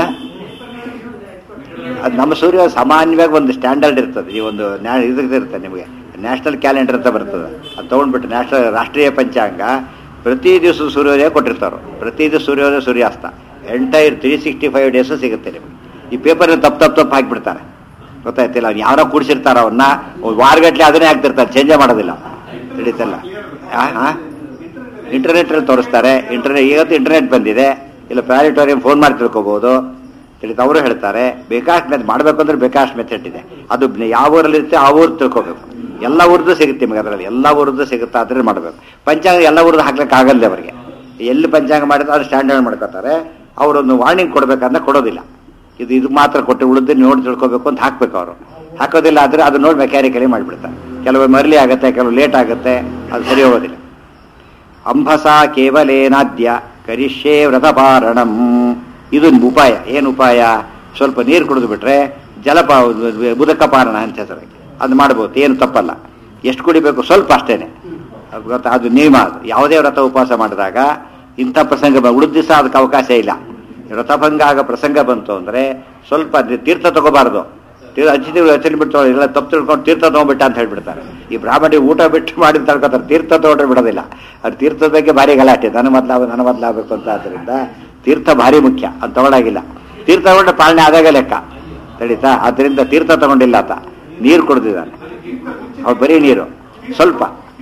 ಅದು ನಮ್ಮ ಸೂರ್ಯ ಸಾಮಾನ್ಯವಾಗಿ ಒಂದು ಸ್ಟ್ಯಾಂಡರ್ಡ್ ಇರ್ತದೆ ಈ ಒಂದು ನ್ಯಾ ಇದ್ರದ್ದು ಇರುತ್ತೆ ನಿಮಗೆ ನ್ಯಾಷನಲ್ ಕ್ಯಾಲೆಂಡರ್ ಅಂತ ಬರ್ತದೆ ಅದು ತೊಗೊಂಡ್ಬಿಟ್ಟು ನ್ಯಾಷನಲ್ ರಾಷ್ಟ್ರೀಯ ಪಂಚಾಂಗ ಪ್ರತಿ ದಿವಸ ಸೂರ್ಯೋದಯ ಕೊಟ್ಟಿರ್ತಾರೆ ಪ್ರತಿ ದಿವಸ ಸೂರ್ಯೋದಯ ಸೂರ್ಯಾಸ್ತ entire three sixty five days ಸಿಗುತ್ತೆ ನಿಮಗೆ ಈ ಪೇಪರ್ ತಪ್ಪು ತಪ್ಪು ತಪ್ಪು ಹಾಕಿಬಿಡ್ತಾರೆ ಗೊತ್ತಾಯ್ತಿಲ್ಲ ಅವ್ನು ಯಾರೋ ಕೂಡಿಸಿರ್ತಾರ ಅವನ್ನ ವಾರಗಟ್ಲೆ ಅದನ್ನೇ ಹಾಕ್ತಿರ್ತಾರೆ ಚೇಂಜೇ ಮಾಡೋದಿಲ್ಲ ಹಿಡಿತಲ್ಲ ಹಾಂ ಇಂಟರ್ನೆಟ್ಟಲ್ಲಿ ತೋರಿಸ್ತಾರೆ ಇಂಟರ್ನೆಟ್ ಇವತ್ತು ಇಂಟರ್ನೆಟ್ ಬಂದಿದೆ ಇಲ್ಲ ಪ್ಲಾನಿಟೋರಿಯಂ ಫೋನ್ ಮಾಡಿ ತಿಳ್ಕೊಬೋದು ತಿಳಿದು ಅವರು ಹೇಳ್ತಾರೆ ಬೇಕಾಷ್ಟು ಮೆಥಡ್ ಮಾಡಬೇಕು ಅಂದ್ರೆ ಬೇಕಾಷ್ಟು ಮೆಥಡ್ ಇದೆ ಅದು ನ- ಯಾವ ಊರಲ್ಲಿ ಇರುತ್ತೆ ಆ ಊರು ತಿಳ್ಕೊಬೇಕು ಎಲ್ಲ ಊರದ್ದು ಸಿಗುತ್ತೆ ನಿಮಗೆ ಅದರಲ್ಲಿ ಎಲ್ಲ ಊರದ್ದು ಸಿಗುತ್ತೆ ಅದ್ರೆ ಮಾಡಬೇಕು ಪಂಚಾಂಗ ಎಲ್ಲ ಊರದ್ದು ಹಾಕ್ಲಿಕ್ಕೆ ಆಗಲ್ಲ ಅವರಿಗೆ ಎಲ್ಲಿ ಪಂಚಾಂಗ ಮಾಡಿದ್ರೆ ಅದು ಸ್ಟ್ಯಾಂಡರ್ಡ್ ಮಾಡ್ಕೋತಾರೆ ಅವರೊಂದು ವಾರ್ನಿಂಗ್ ಕೊಡ್ಬೇಕಂದ್ರೆ ಕೊಡೋದಿಲ್ಲ ಇದು ಇದು ಮಾತ್ರ ಕೊಟ್ಟು ಉಳಿದು ನೋಡಿ ತಿಳ್ಕೊಬೇಕು ಅಂತ ಹಾಕ್ಬೇಕು ಅವರು ಹಾಕೋದಿಲ್ಲ ಆದರೆ ಅದು ನೋಡಿ ಮೆಕ್ಯಾನಿಕಲಿ ಮಾಡಿಬಿಡ್ತಾರೆ ಕೆಲವು ಮರ್ಲಿ ಆಗುತ್ತೆ ಕೆಲವು ಲೇಟ್ ಆಗುತ್ತೆ ಅದು ಸರಿ ಹೋಗೋದಿಲ್ಲ ಅಂಬಸ ಕೇವಲೇನಾದ್ಯ ಕರಿಷ್ಯೇ ವ್ರತಪಾರಣಂ ಇದು ಉಪಾಯ ಏನು ಉಪಾಯ ಸ್ವಲ್ಪ ನೀರು ಕುಡಿದು ಬಿಟ್ರೆ ಜಲಪ ಬುದಕ ಪಾರಣ ಅಂತ ಹೆಸರಾಗಿ ಅದು ಮಾಡ್ಬೋದು ಏನು ತಪ್ಪಲ್ಲ ಎಷ್ಟು ಕುಡಿಬೇಕು ಸ್ವಲ್ಪ ಅಷ್ಟೇನೆ ಅದು ಗೊತ್ತಾ ಅದು ನಿಯಮ ಅದು ಯಾವುದೇ ವ್ರತ ಉಪವಾಸ ಮಾಡಿದಾಗ ಇಂಥ ಪ್ರಸಂಗ ಬ- ಉಳಿದ ದಿವಸ ಅದಕ್ಕೆ ಅವಕಾಶ ಇಲ್ಲ ವ್ರತಭಂಗ ಆಗ ಪ್ರಸಂಗ ಬಂತು ಅಂದರೆ ಸ್ವಲ್ಪ ದಿ- ತೀರ್ಥ ತಗೋಬಾರ್ದು ತೀರ್ಥ ಹಚ್ಚಿದೀವಿ ಹಚ್ಚಲಿ ಬಿಟ್ಟು ಇಲ್ಲ ತಪ್ಪು ತಿಳ್ಕೊಂಡು ತೀರ್ಥ ತಗೊಂಡ್ಬಿಟ್ಟ ಅಂತ ಹೇಳ್ಬಿಡ್ತಾರೆ ಈ ಬ್ರಾಹ್ಮಣಿ ಊಟ ಬಿಟ್ಟು ಮಾಡಿ ತಡ್ಕೋತಾರೆ ತೀರ್ಥ ತಗೊಂಡ್ರೆ ಬಿಡೋದಿಲ್ಲ ಅದು ತೀರ್ಥದ ಬಗ್ಗೆ ಭಾರಿ ಗಲಾಟೆ ನನ್ನ ಮೊದಲಾಗ ನನ್ನ ಮೊದಲಾಗಬೇಕು ಅಂತ ಆದ್ದರಿಂದ ತೀರ್ಥ ಭಾರಿ ಮುಖ್ಯ ಅದು ತಗೊಳಾಗಿಲ್ಲ ತೀರ್ಥ ತಗೊಂಡ್ರೆ ಪಾಲನೆ ಆದಾಗ ಲೆಕ್ಕ ತಡೀತಾ ಅದರಿಂದ ತೀರ್ಥ ತಗೊಂಡಿಲ್ಲ ಆತ ನೀರು ಕುಡ್ದಿದ್ದಾನೆ ಅವ್ರು ಬರೀ ನೀರು ಸ್ವಲ್ಪ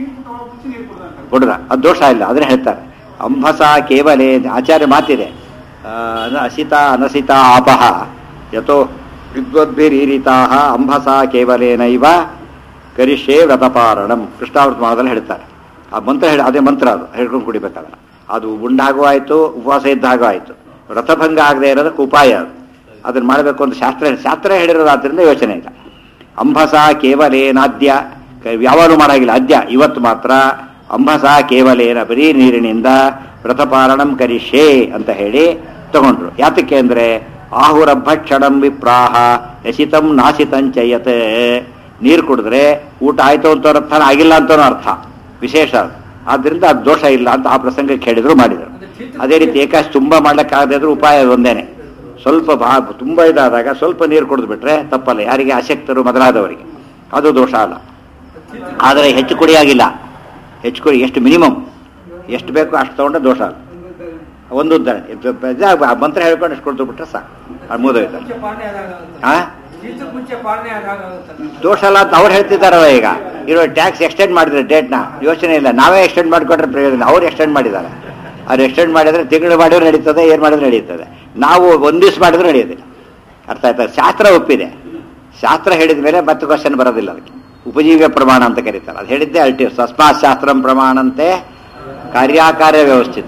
ಕೊಡ್ರ ಅದು ದೋಷ ಇಲ್ಲ ಅದನ್ನೇ ಹೇಳ್ತಾರೆ ಅಂಬಸ ಕೇವಲೇ ಆಚಾರ್ಯ ಮಾತಿದೆ ಆ, ಅಸಿತ ಅನಸಿತ ಆಪಹ ಯಥೋ ವಿದ್ವದ್ಭಿರೀರಿತಾ ಅಂಬಸ ಕೇವಲೇನೈವ ಕರಿಷ್ಯೇ ವ್ರತಪಾರಣಂ ಕೃಷ್ಣಾವೃತಮಾನದಲ್ಲಿ ಹೇಳ್ತಾರೆ ಆ ಮಂತ್ರ ಹೇಳಿ ಅದೇ ಮಂತ್ರ ಅದು ಹೇಳ್ಕೊಂಡು ಕುಡಿಬೇಕಾದ್ರೆ ಅದು ಉಂಡಾಗೂ ಆಯಿತು ಉಪವಾಸ ಇದ್ದಾಗೂ ಆಯಿತು ವ್ರತಭಂಗ ಆಗದೆ ಇರೋದಕ್ಕೆ ಉಪಾಯ ಅದು ಅದನ್ನು ಮಾಡಬೇಕು ಅಂತ ಶಾಸ್ತ್ರ ಶಾಸ್ತ್ರ ಹೇಳಿರೋದಾದ್ರಿಂದ ಯೋಚನೆ ಇಲ್ಲ ಅಂಬಸ ಕೇವಲೇನಾದ್ಯ ಕ- ಯಾವಾಗಲೂ ಮಾಡಾಗಿಲ್ಲ ಅದ್ಯ ಇವತ್ತು ಮಾತ್ರ ಅಂಬಸ ಕೇವಲೇನ ಬರೀ ನೀರಿನಿಂದ ವ್ರತಪಾರಣಂ ಕರಿಷ್ಯೇ ಅಂತ ಹೇಳಿ ತಗೊಂಡ್ರು ಯಾತಕ್ಕೆ ಅಂದ್ರೆ ಆಹುರಭಕ್ಷಣಂ ವಿಪ್ರಾಹ ಯಸಿತಂ ನಾಸಿತಂಚಯತ್ ನೀರು ಕುಡಿದ್ರೆ ಊಟ ಆಯ್ತು ಅಂತ ಅರ್ಥ ಆಗಿಲ್ಲ ಅಂತನೂ ಅರ್ಥ ವಿಶೇಷ ಅದು. ಆದ್ರಿಂದ ಅದು ದೋಷ ಇಲ್ಲ ಅಂತ ಆ ಪ್ರಸಂಗಕ್ಕೆ ಹೇಳಿದ್ರು ಮಾಡಿದರು ಅದೇ ರೀತಿ ಏಕಾಶಿ ತುಂಬಾ ಮಾಡ್ಲಿಕ್ಕಾಗದೇ ಇದ್ರೂ ಉಪಾಯ ಒಂದೇನೆ ಸ್ವಲ್ಪ ಬಾ ತುಂಬಾ ಇದಾದಾಗ ಸ್ವಲ್ಪ ನೀರು ಕುಡಿದು ಬಿಟ್ರೆ ತಪ್ಪಲ್ಲ ಯಾರಿಗೆ ಅಶಕ್ತರು ಮೊದಲಾದವರಿಗೆ ಅದು ದೋಷ ಅಲ್ಲ ಆದರೆ ಹೆಚ್ಚು ಕುಡಿಯಾಗಿಲ್ಲ ಹೆಚ್ಚು ಕುಡಿ ಎಷ್ಟು ಮಿನಿಮಮ್ ಎಷ್ಟು ಬೇಕೋ ಅಷ್ಟು ತಗೊಂಡ್ರೆ ದೋಷ ಅಲ್ಲ ಒಂದು ಉದಾಹರಣೆ ಇದು ಇದು ಆ ಮಂತ್ರ ಹೇಳ್ಕೊಂಡು ಅಷ್ಟು ಕೊಡ್ತು ಬಿಟ್ರೆ ಸಾಕು ಅದು ಮುಗಿದೋಯ್ತು ಮುಂಚೆ ಪಾಲನೆ ಆದಾಗುತ್ತೆ ಆ ತೀರ್ಥಕ್ಕೆ ಮುಂಚೆ ಪಾಲನೆ ಆದಾಗುತ್ತೆ ದೋಷ ಅಲ್ಲ ಅಂತ ಅವ್ರು ಹೇಳ್ತಿದ್ದಾರವ ಈಗ ಇರೋ ಟ್ಯಾಕ್ಸ್ ಎಕ್ಸ್ಟೆಂಡ್ ಮಾಡಿದ್ರೆ ಡೇಟ್ನ ಯೋಚನೆ ಇಲ್ಲ ನಾವೇ ಎಕ್ಸ್ಟೆಂಡ್ ಮಾಡಿಕೊಂಡ್ರೆ ಪ್ರಯೋಜನ ಅವ್ರು ಎಕ್ಸ್ಟೆಂಡ್ ಮಾಡಿದ್ದಾರೆ ಅವ್ರು ಎಕ್ಸ್ಟೆಂಡ್ ಮಾಡಿದ್ರೆ ತಿಂಗಳು ಮಾಡಿದ್ರೆ ನಡೀತದೆ ಏನು ಮಾಡಿದ್ರೆ ನಡೀತದೆ ನಾವು ಒಂದು ದಿವಸ ಮಾಡಿದ್ರೆ ನಡೆಯೋದಿಲ್ಲ ಅರ್ಥ ಆಯ್ತಾ ಶಾಸ್ತ್ರ ಒಪ್ಪಿದೆ ಶಾಸ್ತ್ರ ಹೇಳಿದ ಮೇಲೆ ಮತ್ತೆ ಕ್ವಶನ್ ಬರೋದಿಲ್ಲ ಅದಕ್ಕೆ ಉಪಜೀವ್ಯ ಪ್ರಮಾಣ ಅಂತ ಕರೀತಾರೆ ಅದು ಹೇಳಿದ್ದೆ ಅಲ್ಟಿ ಸಸ್ಮಾತ್ ಶಾಸ್ತ್ರಂ ಪ್ರಮಾಣಂತೆ ಕಾರ್ಯಾಕಾರ್ಯ ವ್ಯವಸ್ಥಿತ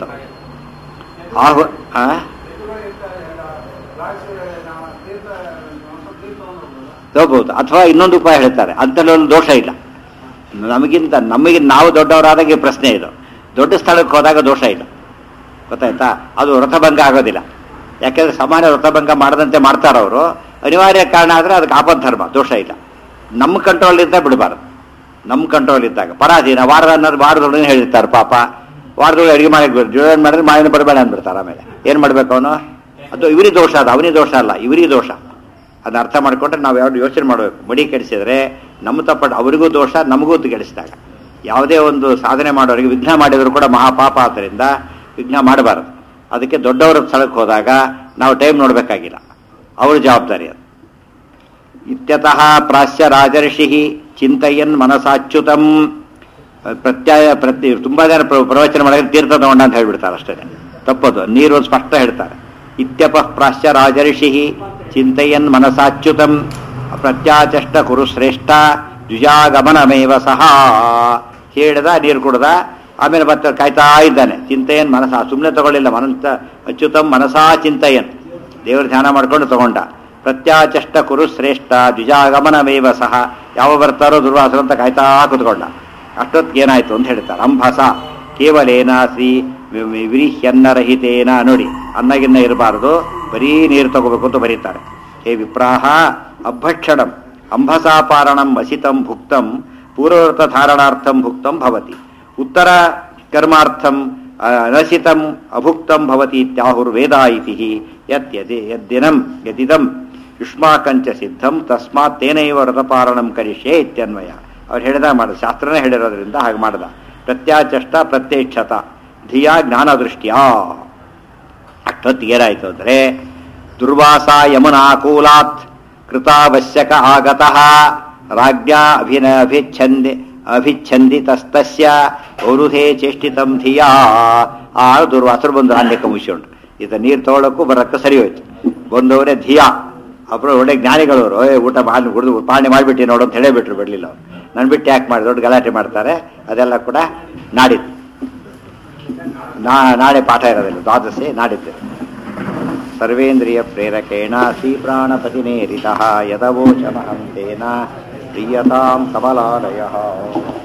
ಆಹು ಆ? ಹೋಗ್ಬೋದು ಅಥವಾ ಇನ್ನೊಂದು ಉಪಾಯ ಹೇಳ್ತಾರೆ ಅಂತಲ್ಲೊಂದು ದೋಷ ಇಲ್ಲ ನಮಗಿಂತ ನಮಗೆ ನಾವು ದೊಡ್ಡವರಾದಾಗ ಈ ಪ್ರಶ್ನೆ ಇದು ದೊಡ್ಡ ಸ್ಥಳಕ್ಕೆ ಹೋದಾಗ ದೋಷ ಇಲ್ಲ ಗೊತ್ತಾಯ್ತಾ ಅದು ವ್ರತಭಂಗ ಆಗೋದಿಲ್ಲ ಯಾಕೆಂದ್ರೆ ಸಾಮಾನ್ಯ ವ್ರತಭಂಗ ಮಾಡದಂತೆ ಮಾಡ್ತಾರವರು ಅನಿವಾರ್ಯ ಕಾರಣ ಆದರೆ ಅದಕ್ಕೆ ಆಪದ್ಧರ್ಮ ದೋಷ ಇಲ್ಲ ನಮ್ಮ ಕಂಟ್ರೋಲ್ ಇದ್ದಾಗ ಬಿಡಬಾರ್ದು ನಮ್ಮ ಕಂಟ್ರೋಲ್ ಇದ್ದಾಗ ಪರಾಧೀನ ವಾರದ ಅನ್ನೋದು ವಾರದೊಳಗೆ ಹೇಳಿರ್ತಾರೆ ಪಾಪ ವಾರದೊಳಗೆ ಅಡುಗೆ ಮಾಡಕ್ಕೆ ಜೋಡಣೆ ಮಾಡಿದ್ರೆ ಮಾಡಿನ ಬರಬೇಡ ಅಂದ್ಬಿಡ್ತಾರೆ ಆಮೇಲೆ ಏನು ಮಾಡ್ಬೇಕು ಅವನು ಅದು ಇವರಿಗೆ ದೋಷ ಅದು ಅವನಿಗೆ ದೋಷ ಅಲ್ಲ ಇವರಿಗೆ ದೋಷ ಅದನ್ನ ಅರ್ಥ ಮಾಡ್ಕೊಂಡ್ರೆ ನಾವು ಯಾವ್ದು ಯೋಚನೆ ಮಾಡಬೇಕು ಮಡಿ ಕೆಡಿಸಿದ್ರೆ ನಮ್ಮ ತಪ್ಪಟ್ಟು ಅವರಿಗೂ ದೋಷ ನಮಗೂ ಕೆಡಿಸಿದಾಗ ಯಾವುದೇ ಒಂದು ಸಾಧನೆ ಮಾಡೋರಿಗೆ ವಿಘ್ನ ಮಾಡಿದ್ರು ಕೂಡ ಮಹಾಪಾಪ ಆದ್ದರಿಂದ ವಿಘ್ನ ಮಾಡಬಾರದು ಅದಕ್ಕೆ ದೊಡ್ಡವರ ಸ್ಥಳಕ್ಕೆ ಹೋದಾಗ ನಾವು ಟೈಮ್ ನೋಡಬೇಕಾಗಿಲ್ಲ ಅವ್ರ ಜವಾಬ್ದಾರಿ ಅದು ಇತ್ಯತಃ ಪ್ರಾಸ್ಯ ರಾಜರ್ಷಿ ಚಿಂತಯನ್ ಮನಸಾಚ್ಯುತಂ ಪ್ರತ್ಯಯ ಪ್ರತಿ ತುಂಬಾ ಜನ ಪ್ರ- ಪ್ರವಚನ ಮಾಡಿದ್ರೆ ತೀರ್ಥ ತಗೊಂಡ ಅಂತ ಹೇಳ್ಬಿಡ್ತಾರೆ ಅಷ್ಟೇ ತಪ್ಪದು ನೀರು ಒಂದು ಸ್ಪಷ್ಟ ಹೇಳ್ತಾರೆ ಇತ್ಯಪ ಪ್ರಾಸ್ಯ ರಾಜರ್ಷಿ ಚಿಂತಯನ್ ಮನಸಾಚ್ಯುತಂ ಪ್ರತ್ಯಾಚಷ್ಟ ಕುರು ಶ್ರೇಷ್ಠ ದ್ವಿಜಾಗಮನಮೇವ ಸಹ ಹೇಳಿದ ನೀರು ಕುಡ್ದ ಆಮೇಲೆ ಮತ್ತೆ ಕಾಯ್ತಾ ಇದ್ದಾನೆ ಚಿಂತೆಯನ್ ಮನಸ ಸುಮ್ಮನೆ ತಗೊಳ್ಳಿಲ್ಲ ಮನಂತ ಅಚ್ಯುತಂ ಮನಸಾ ಚಿಂತಯನ್ ದೇವರ ಧ್ಯಾನ ಮಾಡ್ಕೊಂಡು ತಗೊಂಡ ಪ್ರತ್ಯಾಚಷ್ಟ ಕುರು ಶ್ರೇಷ್ಠ ದ್ವಿಜಾಗಮನಮೇವ ಸಹ ಯಾವ ಬರ್ತಾರೋ ದುರ್ವಾಸರು ಅಂತ ಕಾಯ್ತಾ ಕೂತ್ಕೊಂಡ ಅಷ್ಟೊತ್ತಿಗೆ ಏನಾಯ್ತು ಅಂತ ಹೇಳ್ತಾರೆ ಅಂಬಸ ಕೇವಲೇನ ಶ್ರೀ ವಿ- ವಿ- ವಿರಿಹ್ಯನ್ನರಹಿತೇನ ನೋಡಿ ಅನ್ನಗಿನ್ನ ಇರಬಾರದು ಬರೀ ನೀರು ತಗೋಬೇಕು ಅಂತ ಬರೀತಾರೆ ಹೇ ವಿಪ್ರಾಹ ಅಭಕ್ಷಣಂ ಅಂಬಸಾಪಾರಣಂ ವಸಿತಂ ಭುಕ್ತಂ ಪೂರ್ವವೃತ ಧಾರಣಾರ್ಥಂ ಭುಕ್ತಂ ಭವತಿ ಉತ್ತರ ಕರ್ಮಾರ್ಥಂ ಆ, ಅನಸಿತಂ ಅಭುಕ್ತಂ ಭವತಿ ಇತ್ಯಾಹುರ್ವೇದ ಇತಿ ಯದ್ಯದಿ ಯದ್ದಿನಂ ಯದಿದಂ ಯುಷ್ಮಾಕಂಚ ಸಿದ್ಧಂ ತಸ್ಮಾತ್ ತೇನೈವ ವ್ರತಪಾರಣಂ ಕರಿಷ್ಯೆ ಇತ್ಯನ್ವಯ ಅವ್ರು ಹೇಳಿದ ಮಾಡಿದ ಶಾಸ್ತ್ರನೇ ಹೇಳಿರೋದ್ರಿಂದ ಹಾಗೆ ಮಾಡ್ದ ಪ್ರತ್ಯಾಚಷ್ಟ ಪ್ರತ್ಯಕ್ಷತ ಧಿಯಾ ಜ್ಞಾನದೃಷ್ಟ್ಯಾ ಅಷ್ಟೊತ್ತಿಗೆ ಏನಾಯ್ತು ಅಂದ್ರೆ ದುರ್ವಾಸ ಯಮುನಾಕೂಲಾತ್ ಕೃತಾವಶ್ಯಕ ಆಗತಃ ರಾಜ್ಞಾ ಅಭಿನ ಅಭಿಚ್ಛಂದಿ ಅಭಿಚ್ಛಂದಿತಸ್ತಸ್ಯ ಔರುಧೇ ಚೇಷ್ಟಿತಂ ಧಿಯಾ ಆ ದುರ್ವಾಸರು ಬಂದು ಅನ್ಯಕ್ಕೆ ಮುಗಿಸ್ಕೊಂಡು ಈತ ನೀರು ತಗೊಳಕ್ಕೂ ಬರಕ್ಕೆ ಸರಿ ಹೋಯ್ತು ಬಂದವರೇ ಧಿಯಾ ಅப்புறம் ಒಳ್ಳೆ ಜ್ಞಾನಿಗಳವರು ಏ ಊಟ ಮಾಡಿ ಕುಡಿದು ಪಾಲನೆ ಮಾಡಿಬಿಟ್ಟು ನೋಡು ಅಂತ ಹೇಳೇಬಿಟ್ರು ಬಿಡ್ಲಿಲ್ಲ ಅವ್ರು ನನ್ನ ಬಿಟ್ಟು ಯಾಕೆ ಮಾಡಿ ದೊಡ್ಡ ಗಲಾಟೆ ಮಾಡ್ತಾರೆ ಅದೆಲ್ಲ ಕೂಡ ನಾಡಿದ್ದು ನಾ ನಾಳೆ ಪಾಠ ಇರೋದಿಲ್ಲ ದ್ವಾದಶಿ ನಾಡಿದ್ದು ಸರ್ವೇಂದ್ರಿಯ ಪ್ರೇರಕೇಣ ಶ್ರೀಪ್ರಾಣಪತಿನೇರಿತಃ ಯದವೋಚಮಹಂ ತೇನ ಪ್ರೀಯತಾಂ ಕಮಲಾಲಯ